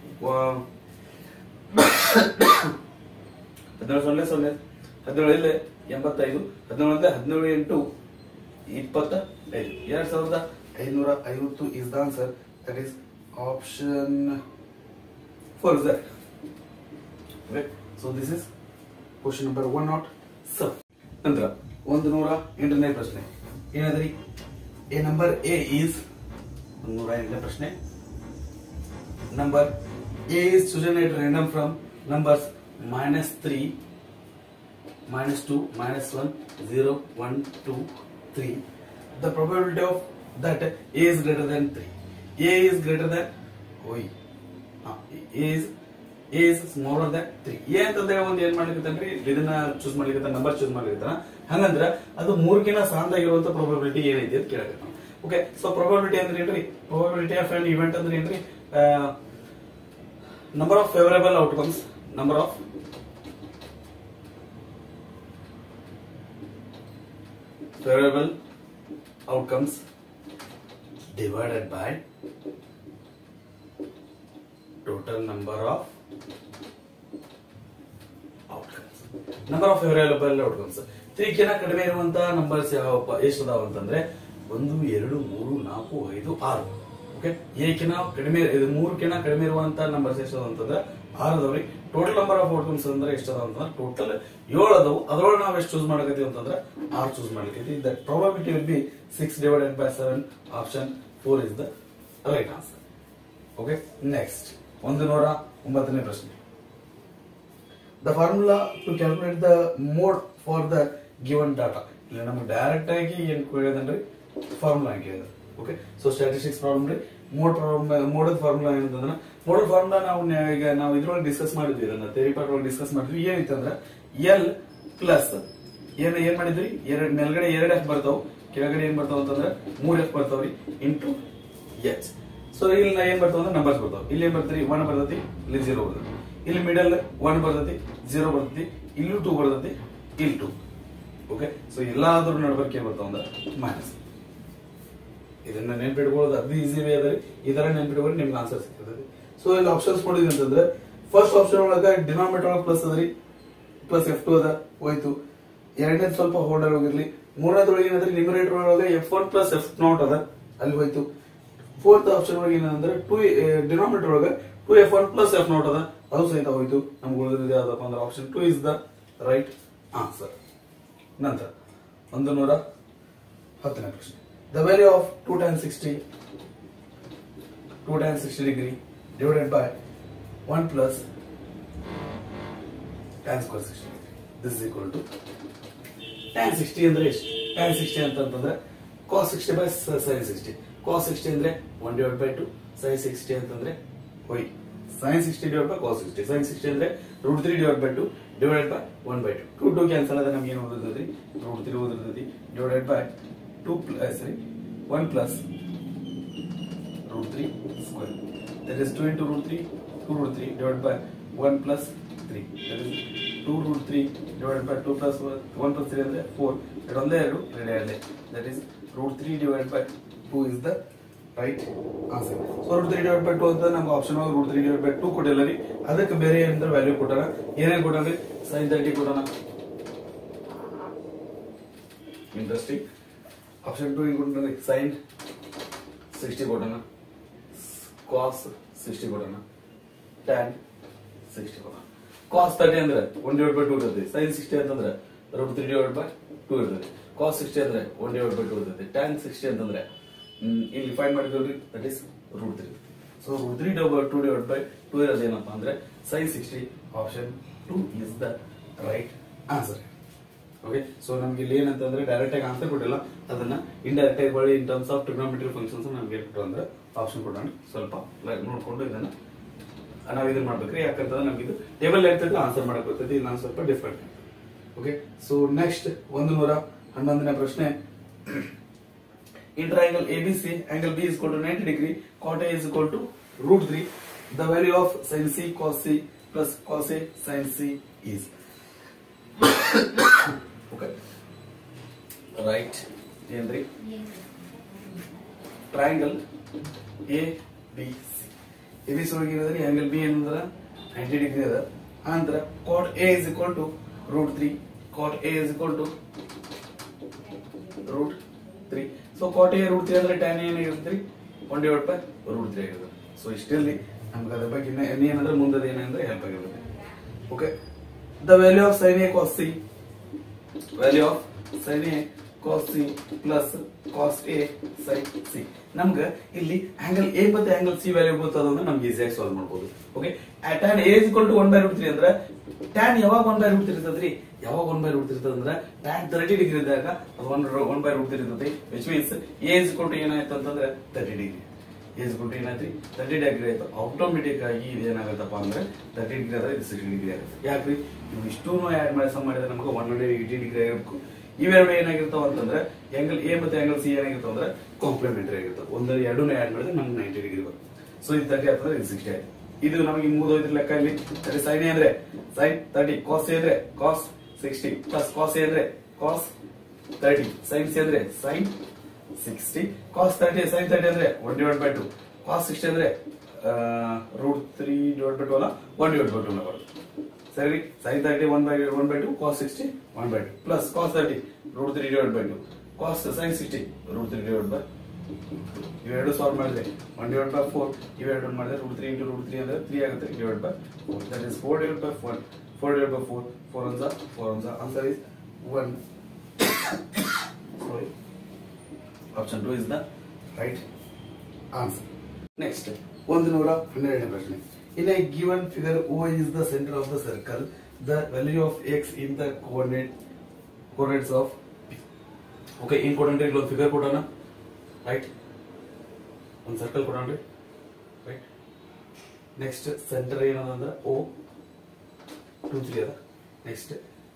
ಹದಿನೇಳು ಸೊನ್ನೆ ಸೊನ್ನೆ ಹದಿನೇಳು ಇಲ್ಲೇ ಎಂಬತ್ತೈದು ಹದಿನೇಳು ಅಂದ್ರೆ ಹದಿನೇಳು ಎಂಟು ಇಪ್ಪತ್ತ ಐದು ಎರಡ್ ಸಾವಿರದ ಐನೂರ ಐವತ್ತು is the answer that is option four that so this is question number one not ಸಬ್ ನಂತರ ಒಂದು ನೂರ ಎಂಟನೇ ಪ್ರಶ್ನೆ ಏನಾದ್ರಿ ಎ ನಂಬರ್ ಎ ಈಸ್ ಒಂದು ನೂರ ಎಂಟನೇ ಪ್ರಶ್ನೆ number A is chosen at random from numbers minus 3 minus 2 minus 1 0 1 2 3 the probability of that a is greater than 3 a is greater than oi a is a is smaller than 3 a ಅಂತಂದ್ರೆ ಒಂದು ಏನ್ ಮಾಡ್ಲಿಕ್ಕಂದ್ರೆ ಇದನ್ನ ಚೂಸ್ ಮಾಡ್ಲಿಕ್ಕೆ ನಂಬರ್ ಚೂಸ್ ಮಾಡ್ಲಿಕ್ಕೆ ಹಂಗಂದ್ರ ಅದು ಮೂರ್ಕಿನ ಸಾಂದಾಗಿರುವಂತ ಪ್ರಾಬಬಿಲಿಟಿ ಏನೈತಿ ಅಂತ ಕೇಳಬೇಕು ಓಕೆ ಸೊ ಪ್ರಾಬಬಿಲಿಟಿ ಅಂದ್ರೆ ಏನ್ರಿ ಪ್ರಾಬಬಿಲಿಟಿ ಆಫ್ ಅನ್ ಇವೆಂಟ್ ಅಂದ್ರೆ ಏನ್ರಿ number of favorable outcomes number of favorable outcomes divided by total number of outcomes number of favorable outcomes ತ್ರೀಕಿನ ಕಡಿಮೆ ಇರುವಂತಹ ನಂಬರ್ಸ್ ಯಾವ ಎಷ್ಟು ಅದಾವ ಅಂತಂದ್ರೆ ಒಂದು ಎರಡು ಮೂರು ನಾಲ್ಕು ಐದು ಆರು ಓಕೆ ಏಕಿನ ಕಡಿಮೆ ಇದು ಮೂರಕ್ಕಿನ ಕಡಿಮೆ ಇರುವಂತ ನಂಬರ್ಸ್ ಎಷ್ಟು ಅದಾವ ಅಂತಂದ್ರೆ ಆರು ಅದಾವ್ರಿ ಟೋಟಲ್ ನಂಬರ್ ಆಫ್ ಔಟ್ಕಮ್ಸ್ ಅಂದ್ರೆ ಎಷ್ಟು ಅದಾವ ಅಂತಂದ್ರೆ ಟೋಟಲ್ ಏಳು ಅದಾವು ಅದ್ರೊಳಗೆ ನಾವು ಎಷ್ಟು ಚೂಸ್ ಮಾಡಕತ್ತೀವಿ ಅಂತಂದ್ರೆ ಆರು ಚೂಸ್ ಮಾಡ್ಲಿಕ್ಕೆ that probability will be six divided by seven option four is the right answer okay next ಒಂದು ನೂರ ಒಂಬತ್ತನೇ ಪ್ರಶ್ನೆ the formula to calculate the mode for the given data ಇಲ್ಲಿ ನಮ್ಗೆ ಡೈರೆಕ್ಟ್ ಆಗಿ ಏನ್ ಕೇಳಿದ್ರೆ ಫಾರ್ಮುಲಾ ಕೇಳಿದ್ರೆ ಓಕೆ ಸೊ ಸ್ಟ್ಯಾಟಿಸ್ಟಿಕ್ಸ್ ಪ್ರಾಬ್ಲಮ್ ರೀ ಮೋಡ್ ಪ್ರಾಬ್ಲಮ್ ಮೋಡಲ್ ಫಾರ್ಮುಲಾ ಏನಂತಂದ್ರೆ ಮೋಡಲ್ ಫಾರ್ಮುಲಾ ನಾವು ನ- ಈಗ ನಾವು ಇದ್ರೊಳಗೆ ಡಿಸ್ಕಸ್ ಮಾಡಿದ್ವಿ ಇದನ್ನ ಥೇರಿ ಪಾರ್ಟ್ ಒಳಗೆ ಡಿಸ್ಕಸ್ ಮಾಡಿದ್ವಿ ಏನಿತ್ತಂದ್ರೆ ಎಲ್ ಪ್ಲಸ್ ಏನ್ ಏನ್ ಮಾಡಿದ್ವಿ ಎರಡ್ ಮೇಲ್ಗಡೆ ಎರಡ್ ಎಫ್ ಬರ್ತಾವ ಕೆಳಗಡೆ ಏನ್ ಬರ್ತಾವ ಅಂತಂದ್ರೆ ಮೂರ್ ಎಫ್ ಬರ್ತಾವ್ರಿ ಇಂಟು ಎಚ್ ಸೊ ಇಲ್ಲಿ ನಾ ಏನ್ ಬರ್ತಾವ ಅಂದ್ರೆ ನಂಬರ್ಸ್ ಬರ್ತಾವ ಇಲ್ಲಿ ಏನ್ ಬರ್ತೈತಿ ಒನ್ ಬರ್ತೈತಿ ಇಲ್ಲಿ ಜೀರೋ ಬರ್ತೈತಿ ಇಲ್ಲಿ ಮಿಡಲ್ ಒನ್ ಬರ್ತೈತಿ ಜೀರೋ ಬರ್ತೈತಿ ಇಲ್ಲೂ ಟೂ ಬರ್ತೈತಿ ಇಲ್ಲಿ ಟೂ ಓಕೆ ಸೊ ಎಲ್ಲಾದ್ರೂ ನಡ್ಬರ್ಕೆ ಏನ್ ಬರ್ತಾವ ಅಂದ್ರೆ ಮೈನಸ್ ಇದನ್ನ ನೆನ್ಪಿಟ್ಕೊಳ್ಳೋದು ಅದು ಈಸಿ ವೇ ಅದ ಇದರ ನೆನ್ಪಿಟ್ಕೊಂಡು ನಿಮ್ಗೆ ಆನ್ಸರ್ ಸಿಗ್ತದೆ ಸೊ ಇಲ್ಲಿ ಆಪ್ಷನ್ಸ್ ನೋಡಿದ್ವಿ ಅಂತಂದ್ರೆ ಫಸ್ಟ್ ಆಪ್ಷನ್ ಒಳಗ ಡಿನಾಮಿನೇಟರ್ ಒಳಗೆ ಪ್ಲಸ್ ಅದರಿ ಪ್ಲಸ್ ಎಫ್ ಟು ಅದ ಹೋಯ್ತು ಎರಡನೇದು ಸ್ವಲ್ಪ ಹೋಲ್ಡರ್ ಹೋಗಿರ್ಲಿ ಮೂರನೇದ್ರೊಳಗೆ ಏನಂದ್ರೆ ನ್ಯೂಮರೇಟರ್ ಒಳಗೆ F one plus F naught ಅದ ಅಲ್ಲಿ ಹೋಯ್ತು ಫೋರ್ತ್ ಆಪ್ಷನ್ ಒಳಗೆ ಏನಂದ್ರೆ ಟು ಡಿನಾಮಿನೇಟರ್ ಒಳಗೆ two F one plus F naught ಅದ ಅದು ಸಹಿತ ಹೋಯ್ತು ನಮ್ಗೆ ಉಳಿದಿದೆ ಯಾವ್ದಪ್ಪ ಅಂದ್ರೆ option two is the right answer ನಂತರ ಒಂದು ನೂರ ಹತ್ತನೇ ಪ್ರಶ್ನೆ the value of two time sixty two time sixty degree divided by one plus tan square sixty this equal to tan sixty ಅಂದ್ರೆ ಎಷ್ಟು ಟ್ಯಾನ್ ಸಿಕ್ಸ್ಟಿ ಅಂತಂದ್ರೆ cos sixty by sine sixty cos sixty ಅಂದ್ರೆ one divide by two sine sixty ಅಂತಂದ್ರೆ ಹೊಯ್ sine sixty divide by cos sixty sine sixty ಅಂದ್ರೆ root three divide by two divided by one by two two two cancel ಆದ್ರೆ ನಮ್ಗೆ ಏನು ಓದಿರ್ತೈತಿ ರೂಟ್ ತ್ರೀ ಓದಿರ್ತೈತಿ ಡಿವೈಡೆಡ್ ಬೈ ಟು ಪ್ಲಸ್ ಸರಿ one plus root 3 square. That is 2 into root 3, 2 root 3 divided by 1 plus 3. That is 2 root 3 divided by 2 plus 1, 1 plus 3 ಅಂದ್ರೆ 4. ಎರಡು ಒಂದೇ ಎರಡು ಎರಡು ಎರಡೇ. That is root 3 divided by 2 is the right answer. So root 3 divided by 2 ಅಂತ ನಮ್ಗೆ ಆಪ್ಷನ್ ಒಳಗೆ root 3 divided by 2 ಕೊಟ್ಟಿಲ್ಲ ರೀ ಅದಕ್ಕೆ ಬೇರೆ ಏನಂದ್ರೆ ವ್ಯಾಲ್ಯೂ ಕೊಟ್ಟಾರ ಏನೇನ್ ಕೊಟ್ಟಾರ ರೀ ಸೈನ್ ತರ್ಟಿ ಕೊಡೋಣ ಇಂಟ್ರೆಸ್ಟಿಂಗ್ ಆಪ್ಷನ್ ಟು ಏನು ಕೊಟ್ಟಾರ ಸೈನ್ ಸಿಕ್ಸ್ಟಿ ಕೊಡೋಣ ಕಾಸ್ ಸಿಕ್ಸ್ಟಿ ಕೊಡೋಣ ಟ್ಯಾನ್ ಸಿಕ್ಸ್ಟಿ ಕೊಡೋಣ ಕಾಸ್ ತರ್ಟಿ ಅಂದ್ರೆ ಒನ್ ಡಿವೈಡ್ ಬೈ ಟೂ ಇರ್ತದೆ ಸೈನ್ ಸಿಕ್ಸ್ಟಿ ಅಂತಂದ್ರೆ root three divide by two ಇರ್ತದೆ ಕಾಸ್ ಸಿಕ್ಸ್ಟಿ ಅಂದ್ರೆ ಒನ್ ಡಿವೈಡ್ ಬೈ ಟೂ ಇರ್ತದೆ ಟ್ಯಾನ್ ಸಿಕ್ಸ್ಟಿ ಅಂತಂದ್ರೆ ಹ್ಮ್, ಇಲ್ಲಿ ಫೈನ್ ಮಾಡಿದ್ವಿ that is root three so root three divide two divide by two ಇರೋದು ಏನಪ್ಪಾ ಅಂದ್ರೆ sine sixty option two is the right answer okay so ನಮ್ಗೆ ಇಲ್ಲಿ ಏನಂತಂದ್ರೆ ಡೈರೆಕ್ಟ್ ಆಗಿ ಆನ್ಸರ್ ಕೊಟ್ಟಿಲ್ಲ ಅದನ್ನ ಇಂಡೈರೆಕ್ಟ್ ಆಗಿ ಹೊಳ್ಳಿ in terms of trigonometry functions ನಮ್ಗೆ ಕೊಟ್ಟರು ಅಂದ್ರೆ ಆಪ್ಷನ್ ಕೊಡೋಣ ಸ್ವಲ್ಪ like ನೋಡ್ಕೊಂಡು ಇದನ್ನ ನಾವ್ ಇದನ್ನ ಮಾಡ್ಬೇಕ್ರಿ ಯಾಕಂತಂದ್ರೆ ನಮ್ಗೆ ಇದು ಟೇಬಲ್ ಇರ್ತೈತೆ ಆನ್ಸರ್ ಮಾಡಕ್ ಬರ್ತೈತಿ ಇದು ನಾನು ಸ್ವಲ್ಪ ಡಿಫ್ರೆಂಟ್ ಓಕೆ ಸೊ ನೆಕ್ಸ್ಟ್ ಒಂದು ನೂರ ಹನ್ನೊಂದನೇ ಪ್ರಶ್ನೆ in triangle ABC, angle B is equal to 90 degree, cot A is equal to root 3. The value of sin C cos C plus cos A sin C is. okay. Right. ಏನ್ರಿ triangle A B C A B C ಒಳಗೆ ಏನಂದ್ರೆ ಆಂಗಲ್ ಬಿ ಏನಂದ್ರ ನೈಂಟಿ ಡಿಗ್ರಿ ಅದ ಅಂದ್ರ cot A is equal to root three cot A is equal to root three so cot A root three ಅಂದ್ರೆ ಟ್ಯಾನ್ ಏನಾಗಿರುತ್ತೆ ರೀ one divide by root three ಆಗಿರುತ್ತೆ ಸೊ ಇಷ್ಟಿರ್ಲಿ ನಮ್ಗೆ ಅದ್ರ ಬಗ್ಗೆ ಇನ್ನ ಏನಂದ್ರೆ ಮುಂದೆ ಏನಂದ್ರೆ ಹೆಲ್ಪ್ ಆಗಿರುತ್ತೆ okay the value of sine A cos C value of sine A cos C plus cos A sine C ನಮ್ಗ ಇಲ್ಲಿ ಆಂಗಲ್ ಎ ಮತ್ತೆ ಆಂಗಲ್ ಸಿ ವ್ಯಾಲ್ಯೂ ಗೊತ್ತದಂದ್ರೆ ನಮ್ಗೆ ಈಸಿಯಾಗಿ ಸಾಲ್ವ್ ಮಾಡ್ಬೋದು okay tan A is to one by root three ಅಂದ್ರೆ ಟ್ಯಾನ್ ಯಾವಾಗ ಒನ್ ಬೈ ರೂಟ್ ತ್ರೀ ಇರ್ತದ್ರಿ ಯಾವಾಗ ಒನ್ ಬೈ ರೂಟ್ ತ್ರೀ ಇರ್ತದಂದ್ರೆ ಟ್ಯಾನ್ ತರ್ಟಿ ಡಿಗ್ರಿ ಇದ್ದಾಗ ಅದು one one by root three ಇರ್ತದೆ which means A is to ಏನಾಯ್ತು ಅಂತಂದ್ರೆ ತರ್ಟಿ ಡಿಗ್ರಿ ಏಸ್ ಗುಡ್ ಏನಾಯ್ತು ತರ್ಟಿ ಡಿಗ್ರಿ ಆಯ್ತು ಆಟೋಮೆಟಿಕ್ ಆಗಿ ಇದು ಏನಾಗುತ್ತಪ್ಪ ಅಂದ್ರೆ ತರ್ಟಿ ಡಿಗ್ರಿ ಆದ್ರೆ ಇದು ಸಿಕ್ಸ್ಟಿ ಡಿಗ್ರಿ ಆಗುತ್ತೆ ಯಾಕ್ರಿ ಇವು ಇಷ್ಟೂ ಆಡ್ ಮಾಡಿ ಸಮ್ ಮಾಡಿದ್ರೆ ನಮ್ಗೆ ಒನ್ ಹಂಡ್ರೆಡ್ ಏಯ್ಟಿ ಡಿಗ್ರಿ ಆಗಿರ್ಬೇಕು ಇವೆರಡು ಏನಾಗಿರ್ತಾವ ಅಂತಂದ್ರೆ ಆಂಗಲ್ ಎ ಮತ್ತೆ ಆಂಗಲ್ ಸಿ ಏನಾಗಿರ್ತಾವ ಅಂದ್ರೆ ಕಾಂಪ್ಲಿಮೆಂಟರಿ ಆಗಿರ್ತಾವ ಒಂದರ ಎರಡೂ ಆಡ್ ಮಾಡಿದ್ರೆ ನಮ್ಗೆ ನೈಂಟಿ ಡಿಗ್ರಿ ಬರುತ್ತೆ ಸೊ ಇದು ತರ್ಟಿ ಆಗ್ತದೆ ಇದು ಸಿಕ್ಸ್ಟಿ ಆಯ್ತು ಇದು ನಮಗೆ ಮುಗಿದೋಯ್ತು ಲೆಕ್ಕ ಇಲ್ಲಿ ತರ್ಟಿ ಸೈನ್ ಎ ಅಂದ್ರೆ ಸೈನ್ ತರ್ಟಿ ಕಾಸ್ ಎ ಅಂದ್ರೆ cos sixty plus cos A ಅಂದ್ರೆ ಕಾಸ್ ತರ್ಟಿ ಸೈನ್ ಸಿ ಅಂದ್ರೆ sine sixty cos thirty sine thirty ಅಂದ್ರೆ one divide by two cos sixty ಅಂದ್ರೆ root three divide by two ಅಲ್ಲ ಒನ್ ಡಿವೈಡ್ ಬೈ ಟು ಬರುತ್ತೆ ಸರಿ sine thirty one by one by two cos sixty one by two plus cos thirty root three divide by two cos sine sixty root three divide by ಇವೆರಡು ಸಾಲ್ವ್ ಮಾಡಿದ್ರೆ ಒನ್ ಡಿವೈಡ್ ಬೈ ಫೋರ್ ಇವೆರಡು ಮಾಡಿದ್ರೆ root three into root three ಅಂದ್ರೆ ತ್ರೀ ಆಗುತ್ತೆ divide by four that is four divide by four four divide by four four one four one answer is one sorry option two is the right answer next ಒಂದು ನೂರ ಹನ್ನೆರಡನೇ ಪ್ರಶ್ನೆ in a given figure O is the centre of the circle the value of x in the coordinate coordinates of p okay ಏನ್ ಕೊಡೋಣ ಇಲ್ಲಿ ಒಂದು ಫಿಗರ್ ಕೊಡೋಣ ರೈಟ್ ಒಂದು ಸರ್ಕಲ್ ಕೊಡೋಣ ರೈಟ್ ನೆಕ್ಸ್ಟ್ ಸೆಂಟರ್ ಏನದ ಅಂದ್ರೆ ಓ ಟೂ ತ್ರೀ ಅದ next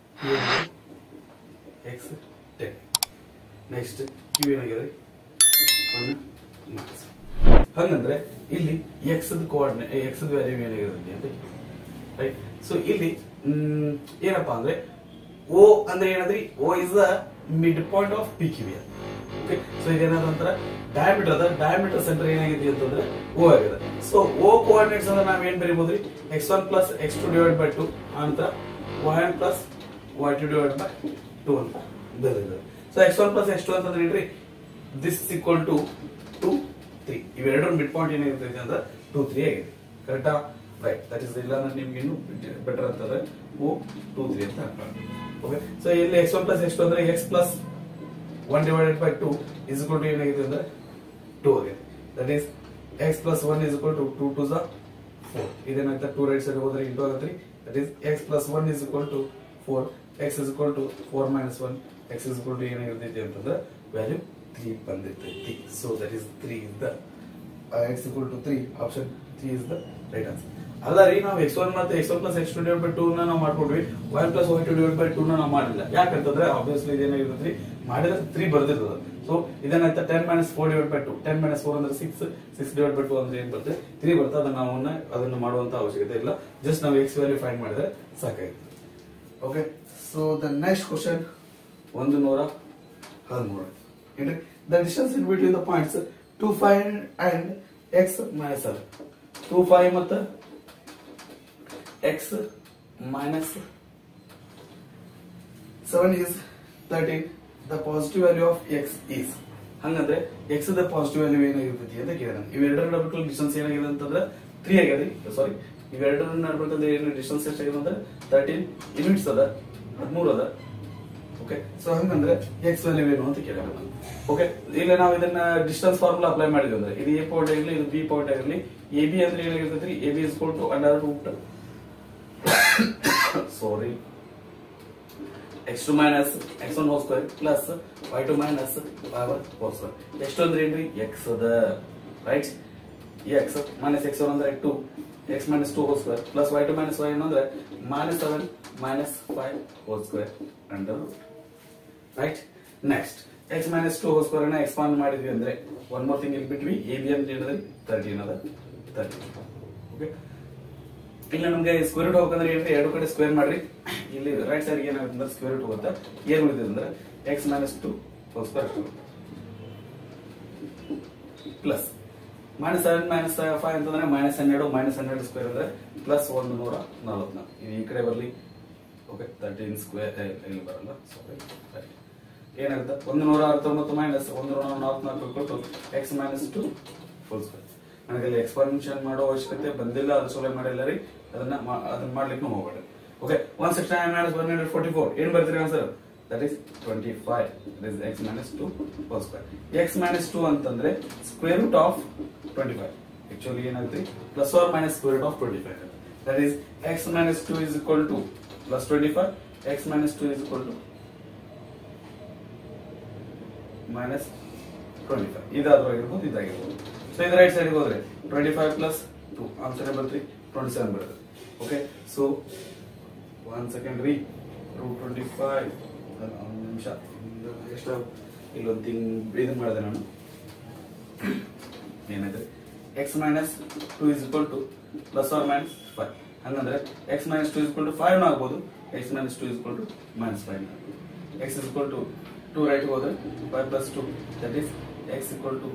X ten next Q ಏನಾಗಿದೆ ಒನ್ ಮಾರ್ಕ್ಸ್ ಹಂಗಂದ್ರೆ ಇಲ್ಲಿ ಎಕ್ಸ್ ಕೋಆರ್ಡಿನೇಟ್ ಎಕ್ಸ್ ವ್ಯಾಲ್ಯೂ ಏನಾಗಿರುತ್ತೆ ಅಂತ ರೈಟ್ ಸೊ ಇಲ್ಲಿ ಮ್, ಏನಪ್ಪಾ ಅಂದ್ರೆ ಓ ಅಂದ್ರೆ ಏನಂದ್ರಿ O is the mid point of P Q okay so ಇದೇನಾದ್ರು ಒಂಥರ ಡಯಾಮೀಟರ್ ಅದ ಡಯಾಮೀಟರ್ ಸೆಂಟರ್ ಏನಾಗಿದೆ ಅಂತಂದ್ರೆ ಓ ಆಗಿದೆ ಸೊ ಓ ಕೋಆರ್ಡಿನೇಟ್ಸ್ ಅಂದ್ರೆ ನಾವ್ ಏನ್ ಬರೀಬಹುದ್ರಿ X one plus X two divide by two ಅಂತ Y one plus Y two divide by two ಅಂತ ಬರೀಬಹುದು so X one plus X two ಅಂತಂದ್ರೆ ಏನ್ರಿ this equal to two three ಇವೆರಡರ ಮಿಡ್ ಪಾಯಿಂಟ್ ಏನಾಗಿರ್ತೈತೆ ಅಂದ್ರೆ ಟೂ ತ್ರೀ ಆಗಿದೆ ಕರೆಕ್ಟಾ ರೈಟ್ ದಟ್ ಇಸ್ ಇಲ್ಲ ಅಂದ್ರೆ ನಿಮ್ಗೆ ಇನ್ನು ಬೆಟರ್ ಅಂತಂದ್ರೆ ಓ ಟೂ ತ್ರೀ ಅಂತ ಹಾಕೋಣ ಓಕೆ ಸೊ ಇಲ್ಲಿ X one plus X two ಅಂದ್ರೆ X plus one divided by two is two ಏನಾಗಿದೆ ಅಂದ್ರೆ ಟೂ ಆಗಿದೆ that is X plus one is to two two ಸ ಫೋರ್ ಇದೇನಾಗುತ್ತೆ ಟೂ ರೈಟ್ ಸೈಡ್ ಹೋದ್ರೆ ಇಂಟು ಆಗುತ್ತೆ that is X plus one is equal to four X is equal to four minus one X is equal to ಏನಾಗಿರ್ತೈತಿ ಅಂತಂದ್ರೆ ವ್ಯಾಲ್ಯೂ ತ್ರೀ ಬಂದಿರ್ತೈತಿ so that is three is the X equal to three option three is the right answer ಅಲ್ಲ ರೀ ನಾವು ಎಕ್ಸ್ ಒನ್ ಮತ್ತೆ X one plus X two divide by two ನಾವು ಮಾಡ್ಕೊಡ್ವಿ Y plus Y two divide by two ನಾವು ಮಾಡಿಲ್ಲ ಯಾಕಂತಂದ್ರೆ ಆಬ್ವಿಯಸ್ಲಿ ಇದೇನಾಗಿರ್ತೈತಿ ಮಾಡಿದ್ರೆ ತ್ರೀ ಬರ್ದಿರ್ತದ ಸೊ ಇದೇನಾಯ್ತಾ ten minus four divide by two ten minus four ಅಂದ್ರೆ six six divide by two ಅಂದ್ರೆ ಏನ್ ಬರುತ್ತೆ ತ್ರೀ ಬರುತ್ತೆ ಅದನ್ನ ನಾವು ಅದನ್ನ ಮಾಡುವಂತ ಅವಶ್ಯಕತೆ ಇಲ್ಲ ಜಸ್ಟ್ ನಾವು ಎಕ್ಸ್ ವ್ಯಾಲ್ಯೂ ಫೈಂಡ್ ಮಾಡಿದ್ರೆ ಸಾಕಾಯ್ತು okay so the next question ಒಂದು ನೂರ ಹದಿಮೂರು ಏನ್ರಿ the distance in between the points two five and X minus seven two five ಮತ್ತು X minus seven is thirteen the positive value of X is ಹಂಗಂದ್ರೆ ಎಕ್ಸ್ ದ ಪಾಸಿಟಿವ್ ವ್ಯಾಲ್ಯೂ ಏನಾಗಿರ್ತೈತಿ ಅಂತ ಕೇಳಿದಾನೆ ಇವೆರಡರ ನಡುವೆ ಡಿಸ್ಟೆನ್ಸ್ ಏನಾಗಿದೆ ಅಂತಂದ್ರೆ ತ್ರೀ ಆಗ್ಯದ ಸಾರಿ ಇವೆರಡರ ನಡುವೆ ಏನು ಡಿಸ್ಟೆನ್ಸ್ ಎಷ್ಟಾಗಿದೆ ಅಂದ್ರೆ ತರ್ಟೀನ್ ಯೂನಿಟ್ಸ್ ಅದ ಹದಿಮೂರು ಅದ ಓಕೆ ಸೊ ಹಂಗಂದ್ರೆ ಎಕ್ಸ್ ವ್ಯಾಲ್ಯೂ ಏನು ಅಂತ ಕೇಳಿದ ಓಕೆ ಇಲ್ಲ ನಾವು ಇದನ್ನ ಡಿಸ್ಟೆನ್ಸ್ ಫಾರ್ಮುಲಾ ಅಪ್ಲೈ ಮಾಡಿದ್ವಿ ಅಂದ್ರೆ ಇದು ಎ ಪಾಯಿಂಟ್ ಆಗಿರಲಿ ಇದು ಬಿ ಪಾಯಿಂಟ್ ಆಗಿರಲಿ ಎ ಬಿ ಅಂದ್ರೆ ಏನಾಗಿರ್ತೈತಿ A B is to under root sorry x2 minus x1 whole square plus y2 minus y1 whole square ಎಷ್ಟು ಅಂದ್ರೆ ಏನ್ರಿ x ಅದ ರೈಟ್ x minus x1 ಅಂದ್ರೆ 2 x minus 2 whole square plus y2 minus y1 ಅಂದ್ರೆ minus 7 minus 5 whole square under root right next x minus 2 whole square ಅನ್ನ ಎಕ್ಸ್ಪಾಂಡ್ ಮಾಡಿದ್ವಿ ಅಂದ್ರೆ ಒನ್ ಮೋರ್ ಥಿಂಗ್ ಇಲ್ಲಿ ಬಿಟ್ವಿ ಎ ಬಿ ಅಂತ ಹೇಳಿದ್ರೆ ತರ್ಟೀನ್ ಅದ ತರ್ಟೀನ್ ಓಕೆ ಇಲ್ಲ ನಮ್ಗೆ ಸ್ಕ್ವೇರ್ ರೂಟ್ ಹೋಗ್ಬೇಕಂದ್ರೆ ಏನ್ರಿ ಎರಡು ಕಡೆ ಸ್ಕ್ವೇರ್ ಮಾಡ್ರಿ ಇಲ್ಲಿ ರೈಟ್ ಸೈಡ್ ಏನಾಗುತ್ತೆ ಅಂದ್ರೆ ಸ್ಕ್ವೇರ್ ರೂಟ್ ಹೋಗುತ್ತೆ ಏನ್ ಉಳಿದಿದೆ ಅಂದ್ರೆ X minus two whole square plus minus seven minus five ಅಂತಂದ್ರೆ ಮೈನಸ್ ಹನ್ನೆರಡು ಮೈನಸ್ ಹನ್ನೆರಡು ಸ್ಕ್ವೇರ್ ಅಂದ್ರೆ ಪ್ಲಸ್ ಒಂದು ನೂರ ನಲವತ್ನಾಲ್ಕು ಇದು ಈ ಕಡೆ ಬರಲಿ ಓಕೆ ತರ್ಟೀನ್ ಸ್ಕ್ವೇರ್ ಇಲ್ಲಿ ಬರಲ್ಲ ಸಾರಿ ಏನಾಗುತ್ತೆ ಒಂದು ನೂರ ಹತ್ತೊಂಬತ್ತು ಮೈನಸ್ ಒಂದು ನೂರ ನಲವತ್ನಾಲ್ಕು ಕೊಟ್ಟು x minus two full square ನನಗೆ ಅಲ್ಲಿ ಎಕ್ಸ್ಪಾನ್ಷನ್ ಮಾಡೋ ಅವಶ್ಯಕತೆ ಬಂದಿಲ್ಲ ಅದು ಸೊಲೆ ಮಾಡಿಲ್ಲ ರೀ ಅದನ್ನ ಮಾ- ಅದನ್ನ ಮಾಡ್ಲಿಕ್ಕೆ ಹೋಗಬೇಡ okay one sixty nine minus one hundred forty four ಏನ್ ಬರ್ತೀರಿ answer that is twenty five that is x minus two whole square x minus two ಅಂತಂದ್ರೆ square root of twenty five actually ಏನಾಗುತ್ತೆ plus or minus square root of twenty five that is x minus two is equal to plus twenty five x minus two is equal to minus twenty five ಇದಾದ್ರೂ ಇರ್ಬೋದು ಇದಾಗಿರ್ಬೋದು ಸೊ ಇದು ರೈಟ್ ಸೈಡ್ಗೆ ಹೋದ್ರೆ twenty five plus two answer ಬರ್ತೀವಿ ಟ್ವೆಂಟಿ ಸೆವೆನ್ ಬರುತ್ತೆ okay so one second re to twenty five ಒಂದು ನಿಮಿಷ ಎಷ್ಟು ಇಲ್ಲೊಂದು ತಿಂಗ್ ಇದು ಮಾಡಿದೆ ನಾನು ಏನಾಯ್ತು x minus two is equal to plus or minus five ಹಂಗಂದ್ರೆ x minus two is equal to five ಆಗ್ಬೋದು x minus two is equal to minus five x is equal to two right ಹೋದ್ರೆ five plus two that is x equal to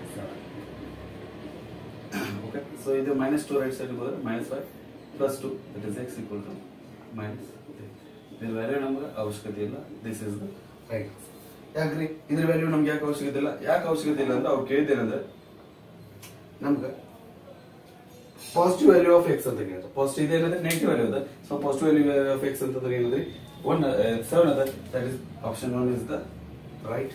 okay so ಇದು ಮೈನಸ್ ಟು ರೈಟ್ ಸೈಡ್ ಹೋದ್ರೆ minus five plus two that is x equal to minus ಇದ್ರ ವ್ಯಾಲ್ಯೂ ನಮ್ಗೆ ಅವಶ್ಯಕತೆ ಇಲ್ಲ ದಿಸ್ ಇಸ್ ದ ರೈಟ್ ಯಾಕ್ರಿ ಇದ್ರ ವ್ಯಾಲ್ಯೂ ನಮ್ಗೆ ಯಾಕೆ ಅವಶ್ಯಕತೆ ಇಲ್ಲ ಯಾಕೆ ಅವಶ್ಯಕತೆ ಇಲ್ಲ ಅಂದ್ರೆ ಅವ್ರು ಕೇಳಿದ್ದೇನೆಂದ್ರೆ ನಮ್ಗೆ ಪಾಸಿಟಿವ್ ವ್ಯಾಲ್ಯೂ ಆಫ್ ಎಕ್ಸ್ ಅಂತ ಕೇಳಿದ್ರೆ ಪಾಸಿಟಿವ್ ಇದೆ ಏನಂದ್ರೆ ನೆಗೆಟಿವ್ ವ್ಯಾಲ್ಯೂ ಅದ so positive value of x ಅಂತಂದ್ರೆ ಏನಂದ್ರೆ ಒನ್ ಸೆವೆನ್ ಅದ that is option one is the right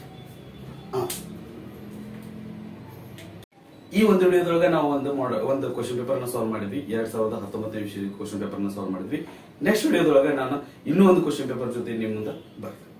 ಈ ಒಂದು ವಿಡಿಯೋದೊಳಗೆ ನಾವು ಒಂದು ಮಾಡ ಒಂದು ಕ್ವಶನ್ ಪೇಪರ್ ನ ಸಾಲ್ವ್ ಮಾಡಿದ್ವಿ ಎರಡ್ ಸಾವಿರದ ಹತ್ತೊಂಬತ್ತನೇ ವಿಷಯ ಕ್ವಶನ್ ಪೇಪರ್ ನ ಸಾಲ್ವ್ ಮಾಡಿದ್ವಿ ನೆಕ್ಸ್ಟ್ ವಿಡಿಯೋದೊಳಗೆ ನಾನು ಇನ್ನೂ ಒಂದು ಕ್ವಶನ್ ಪೇಪರ್ ಜೊತೆ ನಿಮ್ಮ ಮುಂದೆ ಬರ್ತೀನಿ